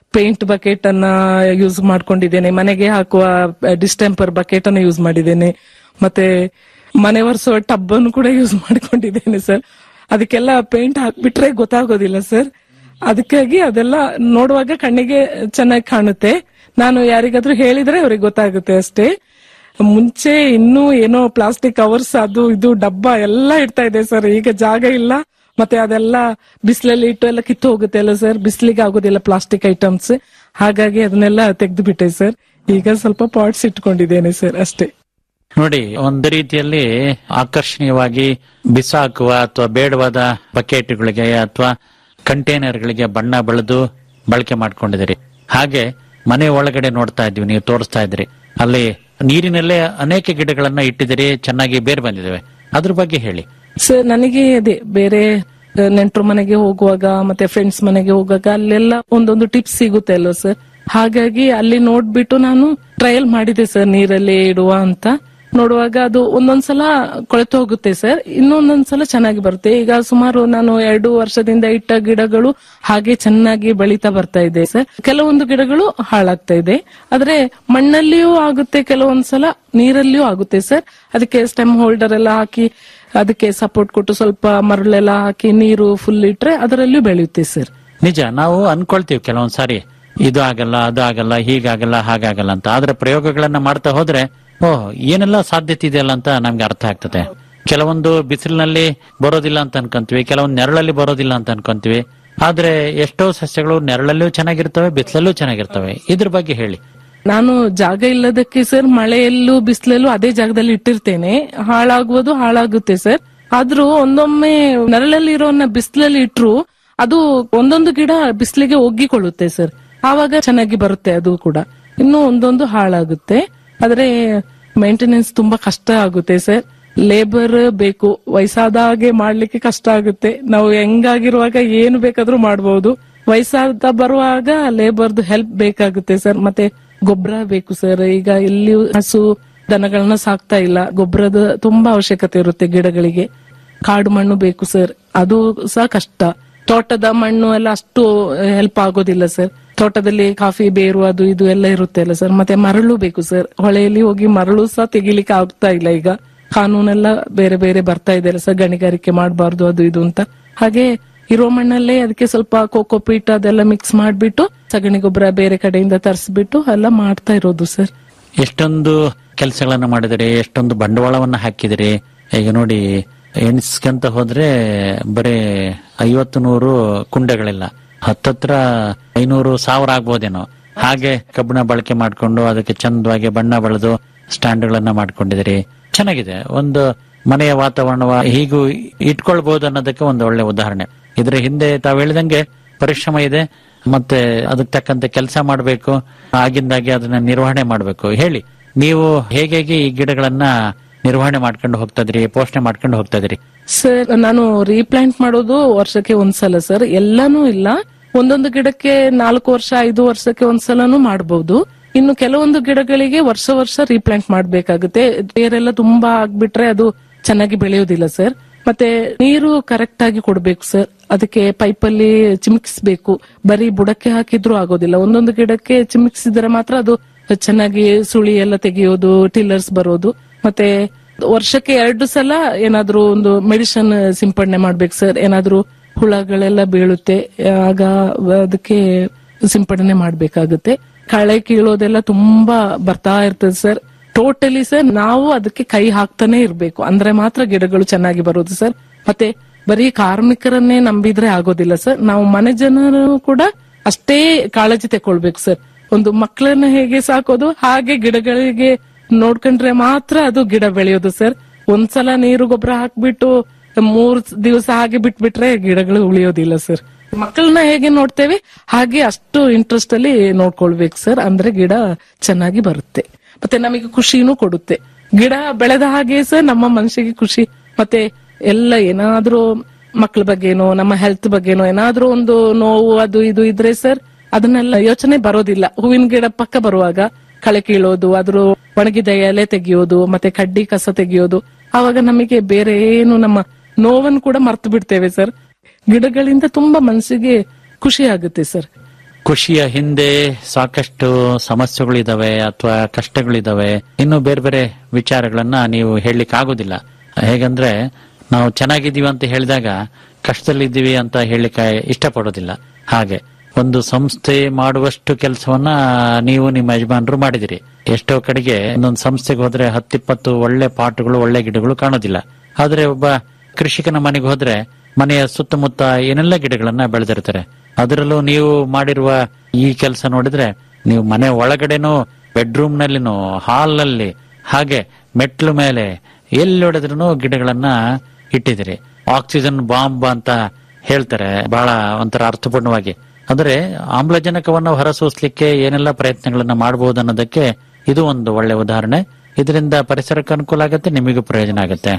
ಪೇಂಟ್ ಬಕೆಟ್ ಅನ್ನ ಯೂಸ್ ಮಾಡ್ಕೊಂಡಿದ್ದೇನೆ ಮನೆಗೆ ಹಾಕುವ ಡಿಸ್ಟೆಂಪರ್ ಬಕೆಟ್ ಅನ್ನು ಯೂಸ್ ಮಾಡಿದ್ದೇನೆ ಮತ್ತೆ ಮನೆ ಒರೆಸುವ ಟಬ್ ಅನ್ನು ಕೂಡ ಯೂಸ್ ಮಾಡ್ಕೊಂಡಿದ್ದೇನೆ ಸರ್ ಅದಕ್ಕೆಲ್ಲ ಪೇಂಟ್ ಹಾಕ್ಬಿಟ್ರೆ ಗೊತ್ತಾಗೋದಿಲ್ಲ ಸರ್ ಅದಕ್ಕಾಗಿ ಅದೆಲ್ಲ ನೋಡುವಾಗ ಕಣ್ಣಿಗೆ ಚೆನ್ನಾಗಿ ಕಾಣುತ್ತೆ ನಾನು ಯಾರಿಗಾದ್ರೂ ಹೇಳಿದ್ರೆ ಅವ್ರಿಗೆ ಗೊತ್ತಾಗುತ್ತೆ ಅಷ್ಟೇ ಮುಂಚೆ ಇನ್ನೂ ಏನೋ ಪ್ಲಾಸ್ಟಿಕ್ ಕವರ್ಸ್ ಅದು ಇದು ಡಬ್ಬ ಎಲ್ಲ ಇಡ್ತಾ ಇದೆ ಸರ್ ಈಗ ಜಾಗ ಇಲ್ಲ ಮತ್ತೆ ಅದೆಲ್ಲ ಬಿಸಿಲಲ್ಲಿ ಇಟ್ಟು ಎಲ್ಲ ಕಿತ್ತು ಹೋಗುತ್ತೆ ಅಲ್ಲ ಸರ್ ಬಿಸಿಲಿಗೆ ಆಗೋದಿಲ್ಲ ಪ್ಲಾಸ್ಟಿಕ್ ಐಟಮ್ಸ್ ಹಾಗಾಗಿ ಅದನ್ನೆಲ್ಲ ತೆಗೆದು ಬಿಟ್ಟೆ ಸರ್ ಈಗ ಸ್ವಲ್ಪ ಪಾಟ್ಸ್ ಇಟ್ಕೊಂಡಿದ್ದೇನೆ ಸರ್ ಅಷ್ಟೇ ನೋಡಿ ಒಂದು ರೀತಿಯಲ್ಲಿ ಆಕರ್ಷಣೀಯವಾಗಿ ಬಿಸಾಕುವ ಅಥವಾ ಬೇಡವಾದ ಬಕೆಟ್ಗಳಿಗೆ ಅಥವಾ ಕಂಟೈನರ್ಗಳಿಗೆ ಬಣ್ಣ ಬಳಿದು ಬಳಕೆ ಮಾಡ್ಕೊಂಡಿದ್ದೀರಿ ಹಾಗೆ ಮನೆ ಒಳಗಡೆ ನೋಡ್ತಾ ಇದ್ವಿ ನೀವು ತೋರಿಸ್ತಾ ಇದ್ರಿ ಅಲ್ಲಿ ನೀರಿನಲ್ಲೇ ಅನೇಕ ಗಿಡಗಳನ್ನ ಇಟ್ಟಿದ್ದೀರಿ ಚೆನ್ನಾಗಿ ಬೇರ್ ಬಂದಿದ್ದಾವೆ ಅದ್ರ ಬಗ್ಗೆ ಹೇಳಿ ಸರ್ ನನಗೆ ಅದೇ ಬೇರೆ ನೆಂಟರು ಮನೆಗೆ ಹೋಗುವಾಗ ಮತ್ತೆ ಫ್ರೆಂಡ್ಸ್ ಮನೆಗೆ ಹೋಗುವಾಗ ಅಲ್ಲೆಲ್ಲ ಒಂದೊಂದು ಟಿಪ್ಸ್ ಸಿಗುತ್ತೆ ಅಲ್ವ ಸರ್ ಹಾಗಾಗಿ ಅಲ್ಲಿ ನೋಡ್ಬಿಟ್ಟು ನಾನು ಟ್ರಯಲ್ ಮಾಡಿದೆ ಸರ್ ನೀರಲ್ಲಿ ಇಡುವ ಅಂತ ನೋಡುವಾಗ ಅದು ಒಂದೊಂದ್ಸಲ ಕೊಳೆತು ಹೋಗುತ್ತೆ ಸರ್ ಇನ್ನೊಂದೊಂದ್ಸಲ ಚೆನ್ನಾಗಿ ಬರುತ್ತೆ ಈಗ ಸುಮಾರು ನಾನು ಎರಡು ವರ್ಷದಿಂದ ಇಟ್ಟ ಗಿಡಗಳು ಹಾಗೆ ಚೆನ್ನಾಗಿ ಬೆಳೀತಾ ಬರ್ತಾ ಇದೆ ಸರ್ ಕೆಲವೊಂದು ಗಿಡಗಳು ಹಾಳಾಗ್ತಾ ಇದೆ ಆದ್ರೆ ಮಣ್ಣಲ್ಲಿಯೂ ಆಗುತ್ತೆ ಕೆಲವೊಂದ್ಸಲ ನೀರಲ್ಲಿಯೂ ಆಗುತ್ತೆ ಸರ್ ಅದಕ್ಕೆ ಸ್ಟೆಮ್ ಹೋಲ್ಡರ್ ಎಲ್ಲ ಹಾಕಿ ಅದಕ್ಕೆ ಸಪೋರ್ಟ್ ಕೊಟ್ಟು ಸ್ವಲ್ಪ ಮರಳೆಲ್ಲ ಹಾಕಿ ನೀರು ಫುಲ್ ಇಟ್ರೆ ಅದರಲ್ಲಿಯೂ ಬೆಳೆಯುತ್ತೆ ಸರ್ ನಿಜ ನಾವು ಅನ್ಕೊಳ್ತೀವಿ ಕೆಲವೊಂದ್ ಸಾರಿ ಇದು ಆಗಲ್ಲ ಅದು ಆಗಲ್ಲ ಹೀಗಾಗಲ್ಲ ಹಾಗಾಗಲ್ಲ ಅಂತ ಆದ್ರೆ ಪ್ರಯೋಗಗಳನ್ನ ಮಾಡ್ತಾ ಹೋದ್ರೆ ಓಹ್ ಏನೆಲ್ಲ ಸಾಧ್ಯತೆ ಇದೆಯಲ್ಲ ಅಂತ ನಮ್ಗೆ ಅರ್ಥ ಆಗ್ತದೆ ಕೆಲವೊಂದು ಬಿಸಿಲಿನಲ್ಲಿ ಬರೋದಿಲ್ಲ ಅಂತ ಅನ್ಕೊಂತೀವಿ ಕೆಲವೊಂದು ನೆರಳಲ್ಲಿ ಬರೋದಿಲ್ಲ ಅಂತ ಅನ್ಕೊಂತೀವಿ ಆದ್ರೆ ಎಷ್ಟೋ ಸಸ್ಯಗಳು ನೆರಳಲ್ಲೂ ಚೆನ್ನಾಗಿರ್ತವೆ ಬಿಸಿಲಲ್ಲೂ ಚೆನ್ನಾಗಿರ್ತವೆ ಇದ್ರ ಬಗ್ಗೆ ಹೇಳಿ ನಾನು ಜಾಗ ಇಲ್ಲದಕ್ಕೆ ಸರ್ ಮಳೆಯಲ್ಲೂ ಬಿಸಿಲಲ್ಲೂ ಅದೇ ಜಾಗದಲ್ಲಿ ಇಟ್ಟಿರ್ತೇನೆ ಹಾಳಾಗುವುದು ಹಾಳಾಗುತ್ತೆ ಸರ್ ಆದ್ರೂ ಒಂದೊಮ್ಮೆ ನೆರಳಲ್ಲಿ ಇರೋನ್ನ ಬಿಸಿಲಲ್ಲಿ ಇಟ್ರು ಅದು ಒಂದೊಂದು ಗಿಡ ಬಿಸಿಲಿಗೆ ಒಗ್ಗಿಕೊಳ್ಳುತ್ತೆ ಸರ್ ಆವಾಗ ಚೆನ್ನಾಗಿ ಬರುತ್ತೆ ಅದು ಕೂಡ ಇನ್ನು ಒಂದೊಂದು ಹಾಳಾಗುತ್ತೆ ಆದ್ರೆ ಮೇಂಟೆನೆನ್ಸ್ ತುಂಬಾ ಕಷ್ಟ ಆಗುತ್ತೆ ಸರ್ ಲೇಬರ್ ಬೇಕು ವಯಸ್ಸಾದ ಹಾಗೆ ಮಾಡ್ಲಿಕ್ಕೆ ಕಷ್ಟ ಆಗುತ್ತೆ ನಾವು ಹೆಂಗಾಗಿರುವಾಗ ಏನು ಬೇಕಾದ್ರೂ ಮಾಡಬಹುದು ವಯಸ್ಸಾದ ಬರುವಾಗ ಲೇಬರ್ದು ಹೆಲ್ಪ್ ಬೇಕಾಗುತ್ತೆ ಸರ್ ಮತ್ತೆ ಗೊಬ್ಬರ ಬೇಕು ಸರ್ ಈಗ ಇಲ್ಲಿ ಹಸು ದನಗಳನ್ನ ಸಾಕ್ತಾ ಇಲ್ಲ ಗೊಬ್ಬರದ ತುಂಬಾ ಅವಶ್ಯಕತೆ ಇರುತ್ತೆ ಗಿಡಗಳಿಗೆ ಕಾಡು ಮಣ್ಣು ಬೇಕು ಸರ್ ಅದು ಸಹ ಕಷ್ಟ ತೋಟದ ಮಣ್ಣು ಎಲ್ಲ ಅಷ್ಟು ಹೆಲ್ಪ್ ಆಗೋದಿಲ್ಲ ಸರ್ ತೋಟದಲ್ಲಿ ಕಾಫಿ ಬೇರು ಅದು ಇದು ಎಲ್ಲ ಇರುತ್ತೆ ಅಲ್ಲ ಸರ್ ಮತ್ತೆ ಮರಳು ಬೇಕು ಸರ್ ಹೊಳೆಯಲ್ಲಿ ಹೋಗಿ ಮರಳು ಸಹ ತೆಗಿಲಿಕ್ಕೆ ಆಗ್ತಾ ಇಲ್ಲ ಈಗ ಕಾನೂನೆಲ್ಲ ಬೇರೆ ಬೇರೆ ಬರ್ತಾ ಇದೆ ಅಲ್ಲ ಸರ್ ಗಣಿಗಾರಿಕೆ ಮಾಡಬಾರ್ದು ಅದು ಇದು ಅಂತ ಹಾಗೆ ಇರೋ ಮಣ್ಣಲ್ಲೇ ಅದಕ್ಕೆ ಸ್ವಲ್ಪ ಕೋಕೋಪೀಟ್ ಅದೆಲ್ಲ ಮಿಕ್ಸ್ ಮಾಡ್ಬಿಟ್ಟು ಸಗಣಿ ಗೊಬ್ಬರ ಬೇರೆ ಕಡೆಯಿಂದ ತರಿಸ್ಬಿಟ್ಟು ಎಲ್ಲ ಮಾಡ್ತಾ ಇರೋದು ಸರ್ ಎಷ್ಟೊಂದು ಕೆಲಸಗಳನ್ನ ಮಾಡಿದಿರಿ ಎಷ್ಟೊಂದು ಬಂಡವಾಳವನ್ನ ಹಾಕಿದಿರಿ ಈಗ ನೋಡಿ ಎಣಿಸ್ಕೊಂತ ಹೋದ್ರೆ ಬರೀ ಐವತ್ತು ನೂರು ಕುಂಡೆಗಳಿಲ್ಲ ಹತ್ತತ್ರ ಐನೂರು ಸಾವಿರ ಆಗ್ಬೋದೇನೋ ಹಾಗೆ ಕಬ್ಬಿಣ ಬಳಕೆ ಮಾಡ್ಕೊಂಡು ಅದಕ್ಕೆ ಚಂದವಾಗಿ ಬಣ್ಣ ಬಳಿದು ಸ್ಟ್ಯಾಂಡ್ಗಳನ್ನ ಮಾಡ್ಕೊಂಡಿದಿರಿ ಚೆನ್ನಾಗಿದೆ ಒಂದು ಮನೆಯ ವಾತಾವರಣ ಹೀಗೂ ಇಟ್ಕೊಳ್ಬಹುದು ಅನ್ನೋದಕ್ಕೆ ಒಂದು ಒಳ್ಳೆ ಉದಾಹರಣೆ ಇದ್ರ ಹಿಂದೆ ತಾವು ಹೇಳಿದಂಗೆ ಪರಿಶ್ರಮ ಇದೆ ಮತ್ತೆ ಅದಕ್ಕೆ ತಕ್ಕಂತೆ ಕೆಲಸ ಮಾಡಬೇಕು ಆಗಿಂದಾಗೆ ಅದನ್ನ ನಿರ್ವಹಣೆ ಮಾಡಬೇಕು ಹೇಳಿ ನೀವು ಹೇಗೆ ಹೇಗೆ ಈ ಗಿಡಗಳನ್ನ ನಿರ್ವಹಣೆ ಮಾಡ್ಕೊಂಡು ಹೋಗ್ತಾ ಇದ್ರಿ ಪೋಷಣೆ ಮಾಡ್ಕೊಂಡು ಹೋಗ್ತಾ ಇದ್ರಿ ಸರ್ ನಾನು ರೀಪ್ಲಾಂಟ್ ಮಾಡೋದು ವರ್ಷಕ್ಕೆ ಒಂದ್ಸಲ ಸರ್ ಎಲ್ಲಾನು ಇಲ್ಲ ಒಂದೊಂದು ಗಿಡಕ್ಕೆ ನಾಲ್ಕು ವರ್ಷ ಐದು ವರ್ಷಕ್ಕೆ ಒಂದ್ಸಲನು ಮಾಡಬಹುದು ಇನ್ನು ಕೆಲವೊಂದು ಗಿಡಗಳಿಗೆ ವರ್ಷ ವರ್ಷ ರೀಪ್ಲಾಂಟ್ ಮಾಡ್ಬೇಕಾಗುತ್ತೆ ಬೇರೆಲ್ಲ ತುಂಬಾ ಆಗ್ಬಿಟ್ರೆ ಅದು ಚೆನ್ನಾಗಿ ಬೆಳೆಯೋದಿಲ್ಲ ಸರ್ ಮತ್ತೆ ನೀರು ಕರೆಕ್ಟ್ ಆಗಿ ಕೊಡ್ಬೇಕು ಸರ್ ಅದಕ್ಕೆ ಪೈಪಲ್ಲಿ ಚಿಮುಕಿಸ್ಬೇಕು ಬರೀ ಬುಡಕ್ಕೆ ಹಾಕಿದ್ರು ಆಗೋದಿಲ್ಲ ಒಂದೊಂದು ಗಿಡಕ್ಕೆ ಚಿಮುಕಿಸಿದ್ರೆ ಮಾತ್ರ ಅದು ಚೆನ್ನಾಗಿ ಸುಳಿ ಎಲ್ಲ ತೆಗೆಯೋದು ಟಿಲ್ಲರ್ಸ್ ಬರೋದು ಮತ್ತೆ ವರ್ಷಕ್ಕೆ ಎರಡು ಸಲ ಏನಾದ್ರೂ ಒಂದು ಮೆಡಿಸಿನ್ ಸಿಂಪಡಣೆ ಮಾಡ್ಬೇಕು ಸರ್ ಏನಾದ್ರೂ ಹುಳಗಳೆಲ್ಲ ಬೀಳುತ್ತೆ ಆಗ ಅದಕ್ಕೆ ಸಿಂಪಡಣೆ ಮಾಡ್ಬೇಕಾಗುತ್ತೆ ಕಳೆ ಕೀಳೋದೆಲ್ಲ ತುಂಬಾ ಬರ್ತಾ ಇರ್ತದೆ ಸರ್ ಟೋಟಲಿ ಸರ್ ನಾವು ಅದಕ್ಕೆ ಕೈ ಹಾಕ್ತಾನೆ ಇರ್ಬೇಕು ಅಂದ್ರೆ ಮಾತ್ರ ಗಿಡಗಳು ಚೆನ್ನಾಗಿ ಬರೋದು ಸರ್ ಮತ್ತೆ ಬರೀ ಕಾರ್ಮಿಕರನ್ನೇ ನಂಬಿದ್ರೆ ಆಗೋದಿಲ್ಲ ಸರ್ ನಾವು ಮನೆ ಜನರು ಕೂಡ ಅಷ್ಟೇ ಕಾಳಜಿ ತಕೊಳ್ಬೇಕು ಸರ್ ಒಂದು ಮಕ್ಕಳನ್ನ ಹೇಗೆ ಸಾಕೋದು ಹಾಗೆ ಗಿಡಗಳಿಗೆ ನೋಡ್ಕೊಂಡ್ರೆ ಮಾತ್ರ ಅದು ಗಿಡ ಬೆಳೆಯೋದು ಸರ್ ಒಂದ್ಸಲ ನೀರು ಗೊಬ್ಬರ ಹಾಕ್ಬಿಟ್ಟು ಮೂರ್ ದಿವಸ ಹಾಗೆ ಬಿಟ್ಬಿಟ್ರೆ ಗಿಡಗಳು ಉಳಿಯೋದಿಲ್ಲ ಸರ್ ಮಕ್ಕಳನ್ನ ಹೇಗೆ ನೋಡ್ತೇವೆ ಹಾಗೆ ಅಷ್ಟು ಇಂಟ್ರೆಸ್ಟ್ ಅಲ್ಲಿ ನೋಡ್ಕೊಳ್ಬೇಕು ಸರ್ ಅಂದ್ರೆ ಗಿಡ ಚೆನ್ನಾಗಿ ಬರುತ್ತೆ ಮತ್ತೆ ನಮಗೆ ಖುಷಿನೂ ಕೊಡುತ್ತೆ ಗಿಡ ಬೆಳೆದ ಹಾಗೆ ಸರ್ ನಮ್ಮ ಮನಸ್ಸಿಗೆ ಖುಷಿ ಮತ್ತೆ ಎಲ್ಲ ಏನಾದ್ರೂ ಮಕ್ಕಳ ಬಗ್ಗೆನೋ ನಮ್ಮ ಹೆಲ್ತ್ ಬಗ್ಗೆನೋ ಏನಾದ್ರೂ ಒಂದು ನೋವು ಅದು ಇದು ಇದ್ರೆ ಸರ್ ಅದನ್ನೆಲ್ಲ ಯೋಚನೆ ಬರೋದಿಲ್ಲ ಹೂವಿನ ಗಿಡ ಪಕ್ಕ ಬರುವಾಗ ಕಳೆ ಕೀಳೋದು ಅದ್ರ ಒಣಗಿದ ಎಲೆ ತೆಗೆಯೋದು ಮತ್ತೆ ಕಡ್ಡಿ ಕಸ ತೆಗೆಯೋದು ಆವಾಗ ನಮಗೆ ಬೇರೆ ಏನು ನಮ್ಮ ನೋವನ್ನು ಕೂಡ ಮರ್ತು ಬಿಡ್ತೇವೆ ಸರ್ ಗಿಡಗಳಿಂದ ತುಂಬಾ ಮನಸ್ಸಿಗೆ ಖುಷಿ ಆಗುತ್ತೆ ಸರ್ ಖುಷಿಯ ಹಿಂದೆ ಸಾಕಷ್ಟು ಸಮಸ್ಯೆಗಳಿದಾವೆ ಅಥವಾ ಕಷ್ಟಗಳಿದಾವೆ ಇನ್ನು ಬೇರೆ ಬೇರೆ ವಿಚಾರಗಳನ್ನ ನೀವು ಹೇಳಲಿಕ್ಕೆ ಆಗೋದಿಲ್ಲ ಹೇಗಂದ್ರೆ ನಾವು ಚೆನ್ನಾಗಿದ್ದೀವಿ ಅಂತ ಹೇಳಿದಾಗ ಕಷ್ಟದಲ್ಲಿದ್ದೀವಿ ಅಂತ ಹೇಳಲಿಕ್ಕೆ ಇಷ್ಟಪಡೋದಿಲ್ಲ ಹಾಗೆ ಒಂದು ಸಂಸ್ಥೆ ಮಾಡುವಷ್ಟು ಕೆಲಸವನ್ನ ನೀವು ನಿಮ್ಮ ಯಜಮಾನರು ಮಾಡಿದಿರಿ ಎಷ್ಟೋ ಕಡೆಗೆ ಒಂದೊಂದು ಸಂಸ್ಥೆಗೆ ಹೋದ್ರೆ ಹತ್ತಿಪ್ಪತ್ತು ಒಳ್ಳೆ ಪಾಟ್ಗಳು ಒಳ್ಳೆ ಗಿಡಗಳು ಕಾಣೋದಿಲ್ಲ ಆದ್ರೆ ಒಬ್ಬ ಕೃಷಿಕನ ಮನೆಗೆ ಹೋದ್ರೆ ಮನೆಯ ಸುತ್ತಮುತ್ತ ಏನೆಲ್ಲ ಗಿಡಗಳನ್ನ ಬೆಳೆದಿರ್ತಾರೆ ಅದರಲ್ಲೂ ನೀವು ಮಾಡಿರುವ ಈ ಕೆಲಸ ನೋಡಿದ್ರೆ ನೀವು ಮನೆ ಒಳಗಡೆನೂ ಬೆಡ್ರೂಮ್ ನಲ್ಲಿನೂ ಹಾಲ್ ನಲ್ಲಿ ಹಾಗೆ ಮೆಟ್ಲು ಮೇಲೆ ಎಲ್ಲಿ ಹೊಡೆದ್ರೂ ಗಿಡಗಳನ್ನ ಇಟ್ಟಿದ್ದೀರಿ ಆಕ್ಸಿಜನ್ ಬಾಂಬ್ ಅಂತ ಹೇಳ್ತಾರೆ ಬಹಳ ಒಂಥರ ಅರ್ಥಪೂರ್ಣವಾಗಿ ಅಂದ್ರೆ ಆಮ್ಲಜನಕವನ್ನು ಹೊರಸೂಸ್ಲಿಕ್ಕೆ ಏನೆಲ್ಲ ಪ್ರಯತ್ನಗಳನ್ನ ಮಾಡಬಹುದು ಅನ್ನೋದಕ್ಕೆ ಇದು ಒಂದು ಒಳ್ಳೆ ಉದಾಹರಣೆ ಇದರಿಂದ ಪರಿಸರಕ್ಕೆ ಅನುಕೂಲ ಆಗುತ್ತೆ ನಿಮಗೂ ಪ್ರಯೋಜನ ಆಗುತ್ತೆ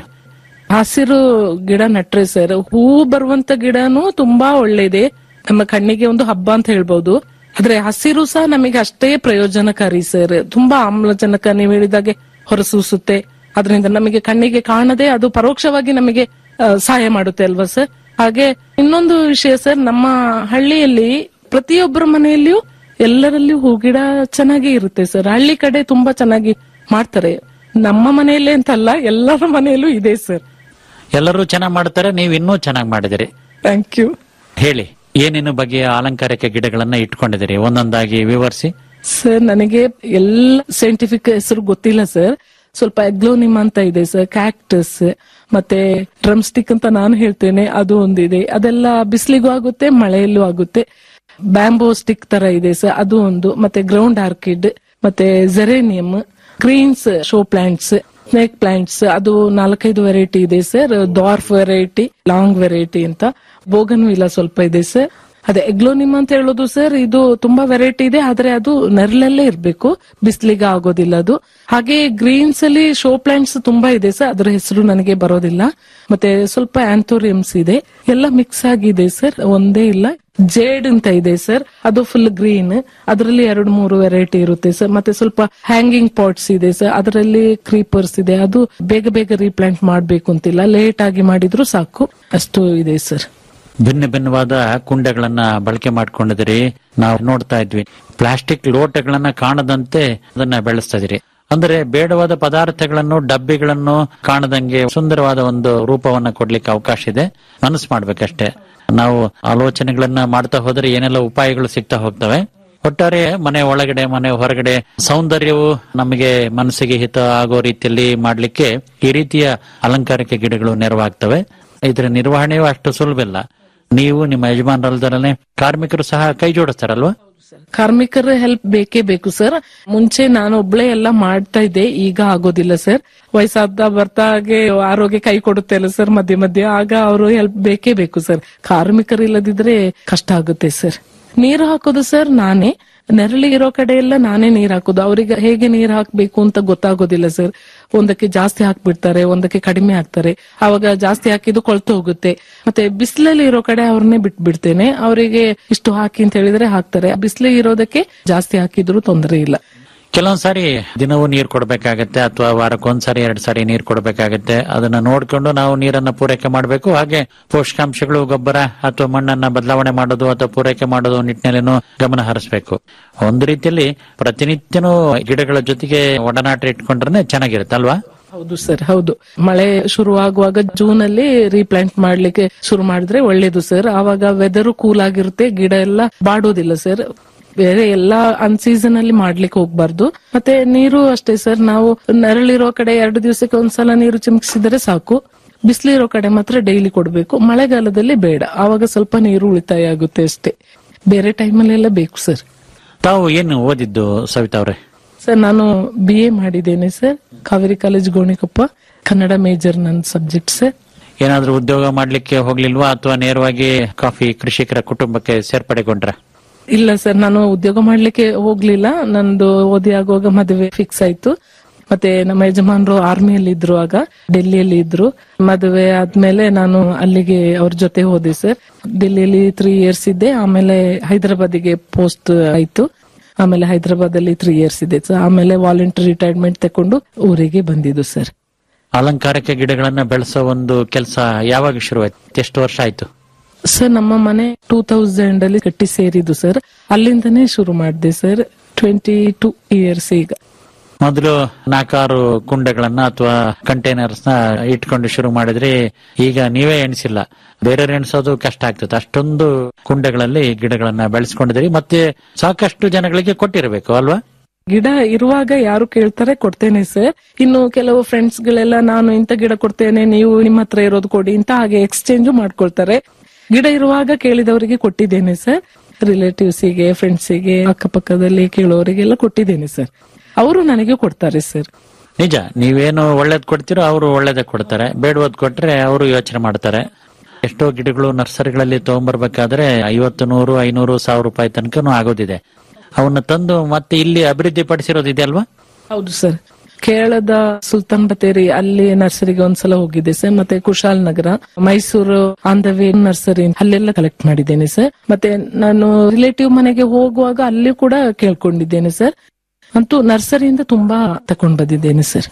ಹಸಿರು ಗಿಡ ನಟ್ರೆ ಸರ್ ಹೂ ಬರುವಂತ ಗಿಡನೂ ತುಂಬಾ ಒಳ್ಳೇದೆ ನಮ್ಮ ಕಣ್ಣಿಗೆ ಒಂದು ಹಬ್ಬ ಅಂತ ಹೇಳ್ಬಹುದು ಆದ್ರೆ ಹಸಿರು ಸಹ ನಮಗೆ ಅಷ್ಟೇ ಪ್ರಯೋಜನಕಾರಿ ಸರ್ ತುಂಬಾ ಆಮ್ಲಜನಕ ನೀವು ಹೇಳಿದಾಗೆ ಹೊರಸೂಸುತ್ತೆ ಅದರಿಂದ ನಮಗೆ ಕಣ್ಣಿಗೆ ಕಾಣದೆ ಅದು ಪರೋಕ್ಷವಾಗಿ ನಮಗೆ ಆ, ಸಹಾಯ ಮಾಡುತ್ತೆ ಅಲ್ವಾ ಸರ್ ಹಾಗೆ ಇನ್ನೊಂದು ವಿಷಯ ಸರ್ ನಮ್ಮ ಹಳ್ಳಿಯಲ್ಲಿ ಪ್ರತಿಯೊಬ್ಬರ ಮನೆಯಲ್ಲಿಯೂ ಎಲ್ಲರಲ್ಲಿಯೂ ಹೂಗಿಡ ಚೆನ್ನಾಗಿ ಇರುತ್ತೆ ಸರ್ ಹಳ್ಳಿ ಕಡೆ ತುಂಬಾ ಚೆನ್ನಾಗಿ ಮಾಡ್ತಾರೆ ನಮ್ಮ ಮನೆಯಲ್ಲೇ ಅಂತಲ್ಲ ಎಲ್ಲರ ಮನೆಯಲ್ಲೂ ಇದೆ ಸರ್ ಎಲ್ಲರೂ ಚೆನ್ನಾಗಿ ಮಾಡ್ತಾರೆ ನೀವು ಇನ್ನೂ ಚೆನ್ನಾಗಿ ಮಾಡಿದಿರಿ ಥ್ಯಾಂಕ್ ಯು ಹೇಳಿ ಏನೇನು ಬಗೆಯ ಅಲಂಕಾರಿಕ ಗಿಡಗಳನ್ನ ಇಟ್ಕೊಂಡಿದ್ದೀರಿ ಒಂದೊಂದಾಗಿ ವಿವರಿಸಿ ಸರ್ ನನಗೆ ಎಲ್ಲ ಸೈಂಟಿಫಿಕ್ ಹೆಸರು ಗೊತ್ತಿಲ್ಲ ಸರ್ ಸ್ವಲ್ಪ ಎಗ್ಲೋನಿಮ್ ಅಂತ ಇದೆ ಸರ್ ಕ್ಯಾಕ್ಟಸ್ ಮತ್ತೆ ಡ್ರಮ್ ಸ್ಟಿಕ್ ಅಂತ ನಾನು ಹೇಳ್ತೇನೆ ಅದು ಒಂದಿದೆ ಅದೆಲ್ಲ ಬಿಸಿಲಿಗೂ ಆಗುತ್ತೆ ಮಳೆಯಲ್ಲೂ ಆಗುತ್ತೆ ಬ್ಯಾಂಬೋ ಸ್ಟಿಕ್ ತರ ಇದೆ ಸರ್ ಅದು ಒಂದು ಮತ್ತೆ ಗ್ರೌಂಡ್ ಆರ್ಕಿಡ್ ಮತ್ತೆ geranium greens show plants snake plants ಅದು ನಾಲ್ಕೈದು ವೆರೈಟಿ ಇದೆ sir dwarf variety long variety ಅಂತ ಬೋಗನ್ ವಿಲ ಸ್ವಲ್ಪ ಇದೆ ಸರ್ ಅದೇ ಎಗ್ಲೋನಿಮ್ ಅಂತ ಹೇಳೋದು ಸರ್ ಇದು ತುಂಬಾ ವೆರೈಟಿ ಇದೆ ಆದ್ರೆ ಅದು ನೆರಳಲ್ಲೇ ಇರ್ಬೇಕು ಬಿಸಿಲಿಗೆ ಆಗೋದಿಲ್ಲ ಅದು ಹಾಗೆ ಗ್ರೀನ್ಸ್ ಅಲ್ಲಿ ಶೋ ಪ್ಲಾಂಟ್ಸ್ ತುಂಬಾ ಇದೆ ಸರ್ ಅದರ ಹೆಸರು ನನಗೆ ಬರೋದಿಲ್ಲ ಮತ್ತೆ ಸ್ವಲ್ಪ ಆಂಥೋರಿಯಮ್ಸ್ ಇದೆ ಎಲ್ಲ ಮಿಕ್ಸ್ ಆಗಿದೆ ಸರ್ ಒಂದೇ ಇಲ್ಲ ಜೇಡ್ ಅಂತ ಇದೆ ಸರ್ ಅದು ಫುಲ್ ಗ್ರೀನ್ ಅದರಲ್ಲಿ ಎರಡು ಮೂರು ವೆರೈಟಿ ಇರುತ್ತೆ ಸರ್ ಮತ್ತೆ ಸ್ವಲ್ಪ ಹ್ಯಾಂಗಿಂಗ್ ಪಾಟ್ಸ್ ಇದೆ ಸರ್ ಅದರಲ್ಲಿ ಕ್ರೀಪರ್ಸ್ ಇದೆ ಅದು ಬೇಗ ಬೇಗ ರೀಪ್ಲಾಂಟ್ ಮಾಡ್ಬೇಕು ಅಂತಿಲ್ಲ ಲೇಟ್ ಆಗಿ ಮಾಡಿದ್ರು ಸಾಕು ಅಷ್ಟು ಇದೆ ಸರ್ ಭಿನ್ನ ಭಿನ್ನವಾದ ಕುಂಡಗಳನ್ನ ಬಳಕೆ ಮಾಡ್ಕೊಂಡಿದ್ದೀರಿ ನಾವು ನೋಡ್ತಾ ಇದ್ವಿ ಪ್ಲಾಸ್ಟಿಕ್ ಲೋಟಗಳನ್ನ ಕಾಣದಂತೆ ಅದನ್ನ ಬೆಳೆಸ್ತಾ ಇದೀರಿ ಅಂದ್ರೆ ಬೇಡವಾದ ಪದಾರ್ಥಗಳನ್ನು ಡಬ್ಬಿಗಳನ್ನು ಕಾಣದಂಗೆ ಸುಂದರವಾದ ಒಂದು ರೂಪವನ್ನ ಕೊಡ್ಲಿಕ್ಕೆ ಅವಕಾಶ ಇದೆ ಮನಸ್ಸು ಮಾಡ್ಬೇಕಷ್ಟೇ ನಾವು ಆಲೋಚನೆಗಳನ್ನ ಮಾಡ್ತಾ ಹೋದ್ರೆ ಏನೆಲ್ಲ ಉಪಾಯಗಳು ಸಿಗ್ತಾ ಹೋಗ್ತವೆ ಒಟ್ಟಾರೆ ಮನೆ ಒಳಗಡೆ ಮನೆ ಹೊರಗಡೆ ಸೌಂದರ್ಯವು ನಮಗೆ ಮನಸ್ಸಿಗೆ ಹಿತ ಆಗೋ ರೀತಿಯಲ್ಲಿ ಮಾಡ್ಲಿಕ್ಕೆ ಈ ರೀತಿಯ ಅಲಂಕಾರಿಕ ಗಿಡಗಳು ನೆರವಾಗ್ತವೆ ಇದರ ನಿರ್ವಹಣೆಯೂ ಅಷ್ಟು ಸುಲಭ ಇಲ್ಲ ನೀವು ನಿಮ್ಮ ಯಜಮಾನರಲ್ದರನೆ ಕಾರ್ಮಿಕರು ಸಹ ಕೈ ಜೋಡಿಸ್ತಾರಲ್ವಾ ಕಾರ್ಮಿಕರ ಹೆಲ್ಪ್ ಬೇಕೇ ಬೇಕು ಸರ್ ಮುಂಚೆ ನಾನು ಒಬ್ಳೆ ಎಲ್ಲ ಮಾಡ್ತಾ ಇದ್ದೆ ಈಗ ಆಗೋದಿಲ್ಲ ಸರ್ ವಯಸ್ಸಾದ ಬರ್ತಾಗೆ ಆರೋಗ್ಯ ಕೈ ಕೊಡುತ್ತೆ ಅಲ್ಲ ಸರ್ ಮಧ್ಯೆ ಮಧ್ಯೆ ಆಗ ಅವರು ಹೆಲ್ಪ್ ಬೇಕೇ ಬೇಕು ಸರ್ ಕಾರ್ಮಿಕರು ಇಲ್ಲದಿದ್ರೆ ಕಷ್ಟ ಆಗುತ್ತೆ ಸರ್ ನೀರು ಹಾಕೋದು ಸರ್ ನಾನೇ ನೆರಳಿ ಇರೋ ಕಡೆ ಎಲ್ಲ ನಾನೇ ನೀರ್ ಹಾಕೋದು ಅವರಿಗೆ ಹೇಗೆ ನೀರ್ ಹಾಕ್ಬೇಕು ಅಂತ ಗೊತ್ತಾಗೋದಿಲ್ಲ ಸರ್ ಒಂದಕ್ಕೆ ಜಾಸ್ತಿ ಹಾಕ್ಬಿಡ್ತಾರೆ ಒಂದಕ್ಕೆ ಕಡಿಮೆ ಹಾಕ್ತಾರೆ ಅವಾಗ ಜಾಸ್ತಿ ಹಾಕಿದ್ದು ಕೊಳ್ತು ಹೋಗುತ್ತೆ ಮತ್ತೆ ಬಿಸಿಲಲ್ಲಿ ಇರೋ ಕಡೆ ಅವ್ರನ್ನೇ ಬಿಟ್ಬಿಡ್ತೇನೆ ಅವರಿಗೆ ಇಷ್ಟು ಹಾಕಿ ಅಂತ ಹೇಳಿದ್ರೆ ಹಾಕ್ತಾರೆ ಬಿಸಿಲು ಇರೋದಕ್ಕೆ ಜಾಸ್ತಿ ಹಾಕಿದ್ರು ತೊಂದರೆ ಇಲ್ಲ ಕೆಲವೊಂದ್ ಸಾರಿ ದಿನವೂ ನೀರು ಕೊಡಬೇಕಾಗತ್ತೆ ಅಥವಾ ವಾರಕ್ಕೊಂದ್ಸಾರಿ ಎರಡ್ ಸಾರಿ ನೀರು ಕೊಡಬೇಕಾಗತ್ತೆ ಅದನ್ನ ನೋಡ್ಕೊಂಡು ನಾವು ನೀರನ್ನ ಪೂರೈಕೆ ಮಾಡಬೇಕು ಹಾಗೆ ಪೋಷಕಾಂಶಗಳು ಗೊಬ್ಬರ ಅಥವಾ ಮಣ್ಣನ್ನ ಬದಲಾವಣೆ ಮಾಡೋದು ಅಥವಾ ಪೂರೈಕೆ ಮಾಡೋದು ನಿಟ್ಟಿನಲ್ಲಿನೂ ಗಮನ ಹರಿಸಬೇಕು ಒಂದು ರೀತಿಯಲ್ಲಿ ಪ್ರತಿನಿತ್ಯನೂ ಗಿಡಗಳ ಜೊತೆಗೆ ಒಡನಾಟ ಇಟ್ಕೊಂಡ್ರೆ ಚೆನ್ನಾಗಿರುತ್ತೆ ಅಲ್ವಾ ಹೌದು ಸರ್ ಹೌದು ಮಳೆ ಶುರು ಆಗುವಾಗ ಜೂನ್ ಅಲ್ಲಿ ರೀಪ್ಲಾಂಟ್ ಮಾಡ್ಲಿಕ್ಕೆ ಶುರು ಮಾಡಿದ್ರೆ ಒಳ್ಳೇದು ಸರ್ ಆವಾಗ ವೆದರ್ ಕೂಲ್ ಆಗಿರುತ್ತೆ ಗಿಡ ಎಲ್ಲ ಬಾಡೋದಿಲ್ಲ ಸರ್ ಬೇರೆ ಎಲ್ಲಾ ಅನ್ಸೀಸನ್ ಅಲ್ಲಿ ಮಾಡ್ಲಿಕ್ಕೆ ಹೋಗ್ಬಾರ್ದು ಮತ್ತೆ ನೀರು ಅಷ್ಟೇ ಸರ್ ನಾವು ನೆರಳಿರೋ ಕಡೆ ಎರಡು ದಿವಸಕ್ಕೆ ಒಂದ್ಸಲ ನೀರು ಚಿಮುಕಿಸಿದರೆ ಸಾಕು ಬಿಸಿಲಿರೋ ಕಡೆ ಮಾತ್ರ ಡೈಲಿ ಕೊಡ್ಬೇಕು ಮಳೆಗಾಲದಲ್ಲಿ ಬೇಡ ಆವಾಗ ಸ್ವಲ್ಪ ನೀರು ಉಳಿತಾಯ ಆಗುತ್ತೆ ಅಷ್ಟೇ ಬೇರೆ ಟೈಮಲ್ಲೆಲ್ಲ ಬೇಕು ಸರ್ ತಾವು ಏನು ಓದಿದ್ದು ಸವಿತಾ ಅವ್ರೆ ಸರ್ ನಾನು ಬಿ ಎ ಮಾಡಿದ್ದೇನೆ sir Kaveri college Gonikoppa Kannada major ನನ್ನ ಸಬ್ಜೆಕ್ಟ್ ಸರ್ ಏನಾದ್ರೂ ಉದ್ಯೋಗ ಮಾಡ್ಲಿಕ್ಕೆ ಹೋಗ್ಲಿಲ್ವಾ ಅಥವಾ ನೇರವಾಗಿ ಕಾಫಿ ಕೃಷಿಕರ ಕುಟುಂಬಕ್ಕೆ ಸೇರ್ಪಡೆಗೊಂಡ್ರ ಇಲ್ಲ ಸರ್ ನಾನು ಉದ್ಯೋಗ ಮಾಡ್ಲಿಕ್ಕೆ ಹೋಗ್ಲಿಲ್ಲ ನಂದು ಓದಿ ಆಗುವಾಗ ಮದುವೆ ಫಿಕ್ಸ್ ಆಯ್ತು ಮತ್ತೆ ನಮ್ಮ ಯಜಮಾನರು ಆರ್ಮಿಯಲ್ಲಿ ಇದ್ರು ಆಗ ಡೆಲ್ಲಿಯಲ್ಲಿ ಇದ್ರು ಮದುವೆ ಆದ್ಮೇಲೆ ನಾನು ಅಲ್ಲಿಗೆ ಅವ್ರ ಜೊತೆ ಹೋದೆ ಸರ್ ಡೆಲ್ಲಿಯಲ್ಲಿ ತ್ರೀ ಇಯರ್ಸ್ ಇದ್ದೆ ಆಮೇಲೆ ಹೈದರಾಬಾದಿಗೆ ಪೋಸ್ಟ್ ಆಯ್ತು ಆಮೇಲೆ ಹೈದರಾಬಾದ್ ಅಲ್ಲಿ ತ್ರೀ ಇಯರ್ಸ್ ಇದೆ ಸರ್ ಆಮೇಲೆ ವಾಲಂಟರಿ ರಿಟೈರ್ಮೆಂಟ್ ತಕೊಂಡು ಊರಿಗೆ ಬಂದಿದ್ದು ಸರ್ ಅಲಂಕಾರಿಕ ಗಿಡಗಳನ್ನ ಬೆಳೆಸೋ ಒಂದು ಕೆಲಸ ಯಾವಾಗ ಶುರುವಾಯ್ತು ಎಷ್ಟು ವರ್ಷ ಆಯ್ತು ಸರ್ ನಮ್ಮ ಮನೆ ಟೂ ತೌಸಂಡ್ ಅಲ್ಲಿ ಕಟ್ಟಿ ಸೇರಿದ್ದು ಸರ್ ಅಲ್ಲಿಂದನೇ ಶುರು ಮಾಡಿದೆ ಸರ್ ಟ್ವೆಂಟಿ ಟೂ ಇಯರ್ಸ್ ಈಗ ಮೊದಲು ನಾಲ್ಕಾರು ಕುಂಡಗಳನ್ನ ಅಥವಾ ಕಂಟೈನರ್ಸ್ ನ ಇಟ್ಕೊಂಡು ಶುರು ಮಾಡಿದ್ರಿ ಈಗ ನೀವೇ ಎಣಿಸಿಲ್ಲ ಬೇರೆಯವ್ರು ಎಣಿಸೋದು ಕಷ್ಟ ಆಗ್ತದೆ ಅಷ್ಟೊಂದು ಕುಂಡಗಳಲ್ಲಿ ಗಿಡಗಳನ್ನ ಬೆಳೆಸ್ಕೊಂಡಿದ್ದೀರಿ ಮತ್ತೆ ಸಾಕಷ್ಟು ಜನಗಳಿಗೆ ಕೊಟ್ಟಿರಬೇಕು ಅಲ್ವಾ ಗಿಡ ಇರುವಾಗ ಯಾರು ಕೇಳ್ತಾರೆ ಕೊಡ್ತೇನೆ ಸರ್ ಇನ್ನು ಕೆಲವು ಫ್ರೆಂಡ್ಸ್ ಗಳೆಲ್ಲ ನಾನು ಇಂಥ ಗಿಡ ಕೊಡ್ತೇನೆ ನೀವು ನಿಮ್ಮ ಹತ್ರ ಇರೋದು ಕೊಡಿ ಅಂತ ಹಾಗೆ ಎಕ್ಸ್ಚೇಂಜ್ ಮಾಡ್ಕೊಳ್ತಾರೆ ಗಿಡ ಇರುವಾಗ ಕೇಳಿದವರಿಗೆ ಕೊಟ್ಟಿದ್ದೇನೆ ಸರ್ ರಿಲೇಟಿವ್ಸಿಗೆ ಫ್ರೆಂಡ್ಸಿಗೆ ಅಕ್ಕಪಕ್ಕದಲ್ಲಿ ಕೇಳೋರಿಗೆಲ್ಲ ಕೊಟ್ಟಿದ್ದೇನೆ ಸರ್ ಅವರು ನನಗೆ ಕೊಡ್ತಾರೆ ಸರ್ ನಿಜ ನೀವೇನು ಒಳ್ಳೇದ್ ಕೊಡ್ತೀರೋ ಅವರು ಒಳ್ಳೇದೇ ಕೊಡ್ತಾರೆ ಬೇಡವದ್ ಕೊಟ್ರೆ ಅವರು ಯೋಚನೆ ಮಾಡ್ತಾರೆ ಎಷ್ಟೋ ಗಿಡಗಳು ನರ್ಸರಿಗಳಲ್ಲಿ ತಗೊಂಡ್ಬರ್ಬೇಕಾದ್ರೆ ಐವತ್ತು ನೂರು ಐನೂರು ಸಾವಿರ ರೂಪಾಯಿ ತನಕನೂ ಆಗೋದಿದೆ ಅವನ್ನ ತಂದು ಮತ್ತೆ ಇಲ್ಲಿ ಅಭಿವೃದ್ಧಿ ಪಡಿಸಿರೋದು ಇದೆ ಅಲ್ವಾ ಹೌದು ಸರ್ ಕೇರಳದ ಸುಲ್ತಾನ್ ಬತ್ತೇರಿ ಅಲ್ಲಿ ನರ್ಸರಿಗೆ ಒಂದ್ಸಲ ಹೋಗಿದ್ದೆ ಸರ್ ಮತ್ತೆ Kushalnagar Mysuru on the way nursery ಅಲ್ಲೆಲ್ಲ ಕಲೆಕ್ಟ್ ಮಾಡಿದ್ದೇನೆ ಸರ್ ಮತ್ತೆ ನಾನು ರಿಲೇಟಿವ್ ಮನೆಗೆ ಹೋಗುವಾಗ ಅಲ್ಲಿ ಕೂಡ ಕೇಳ್ಕೊಂಡಿದ್ದೇನೆ ಸರ್ ಅಂತೂ ನರ್ಸರಿಯಿಂದ ತುಂಬಾ ತಕೊಂಡ್ ಬಂದಿದ್ದೇನೆ ಸರ್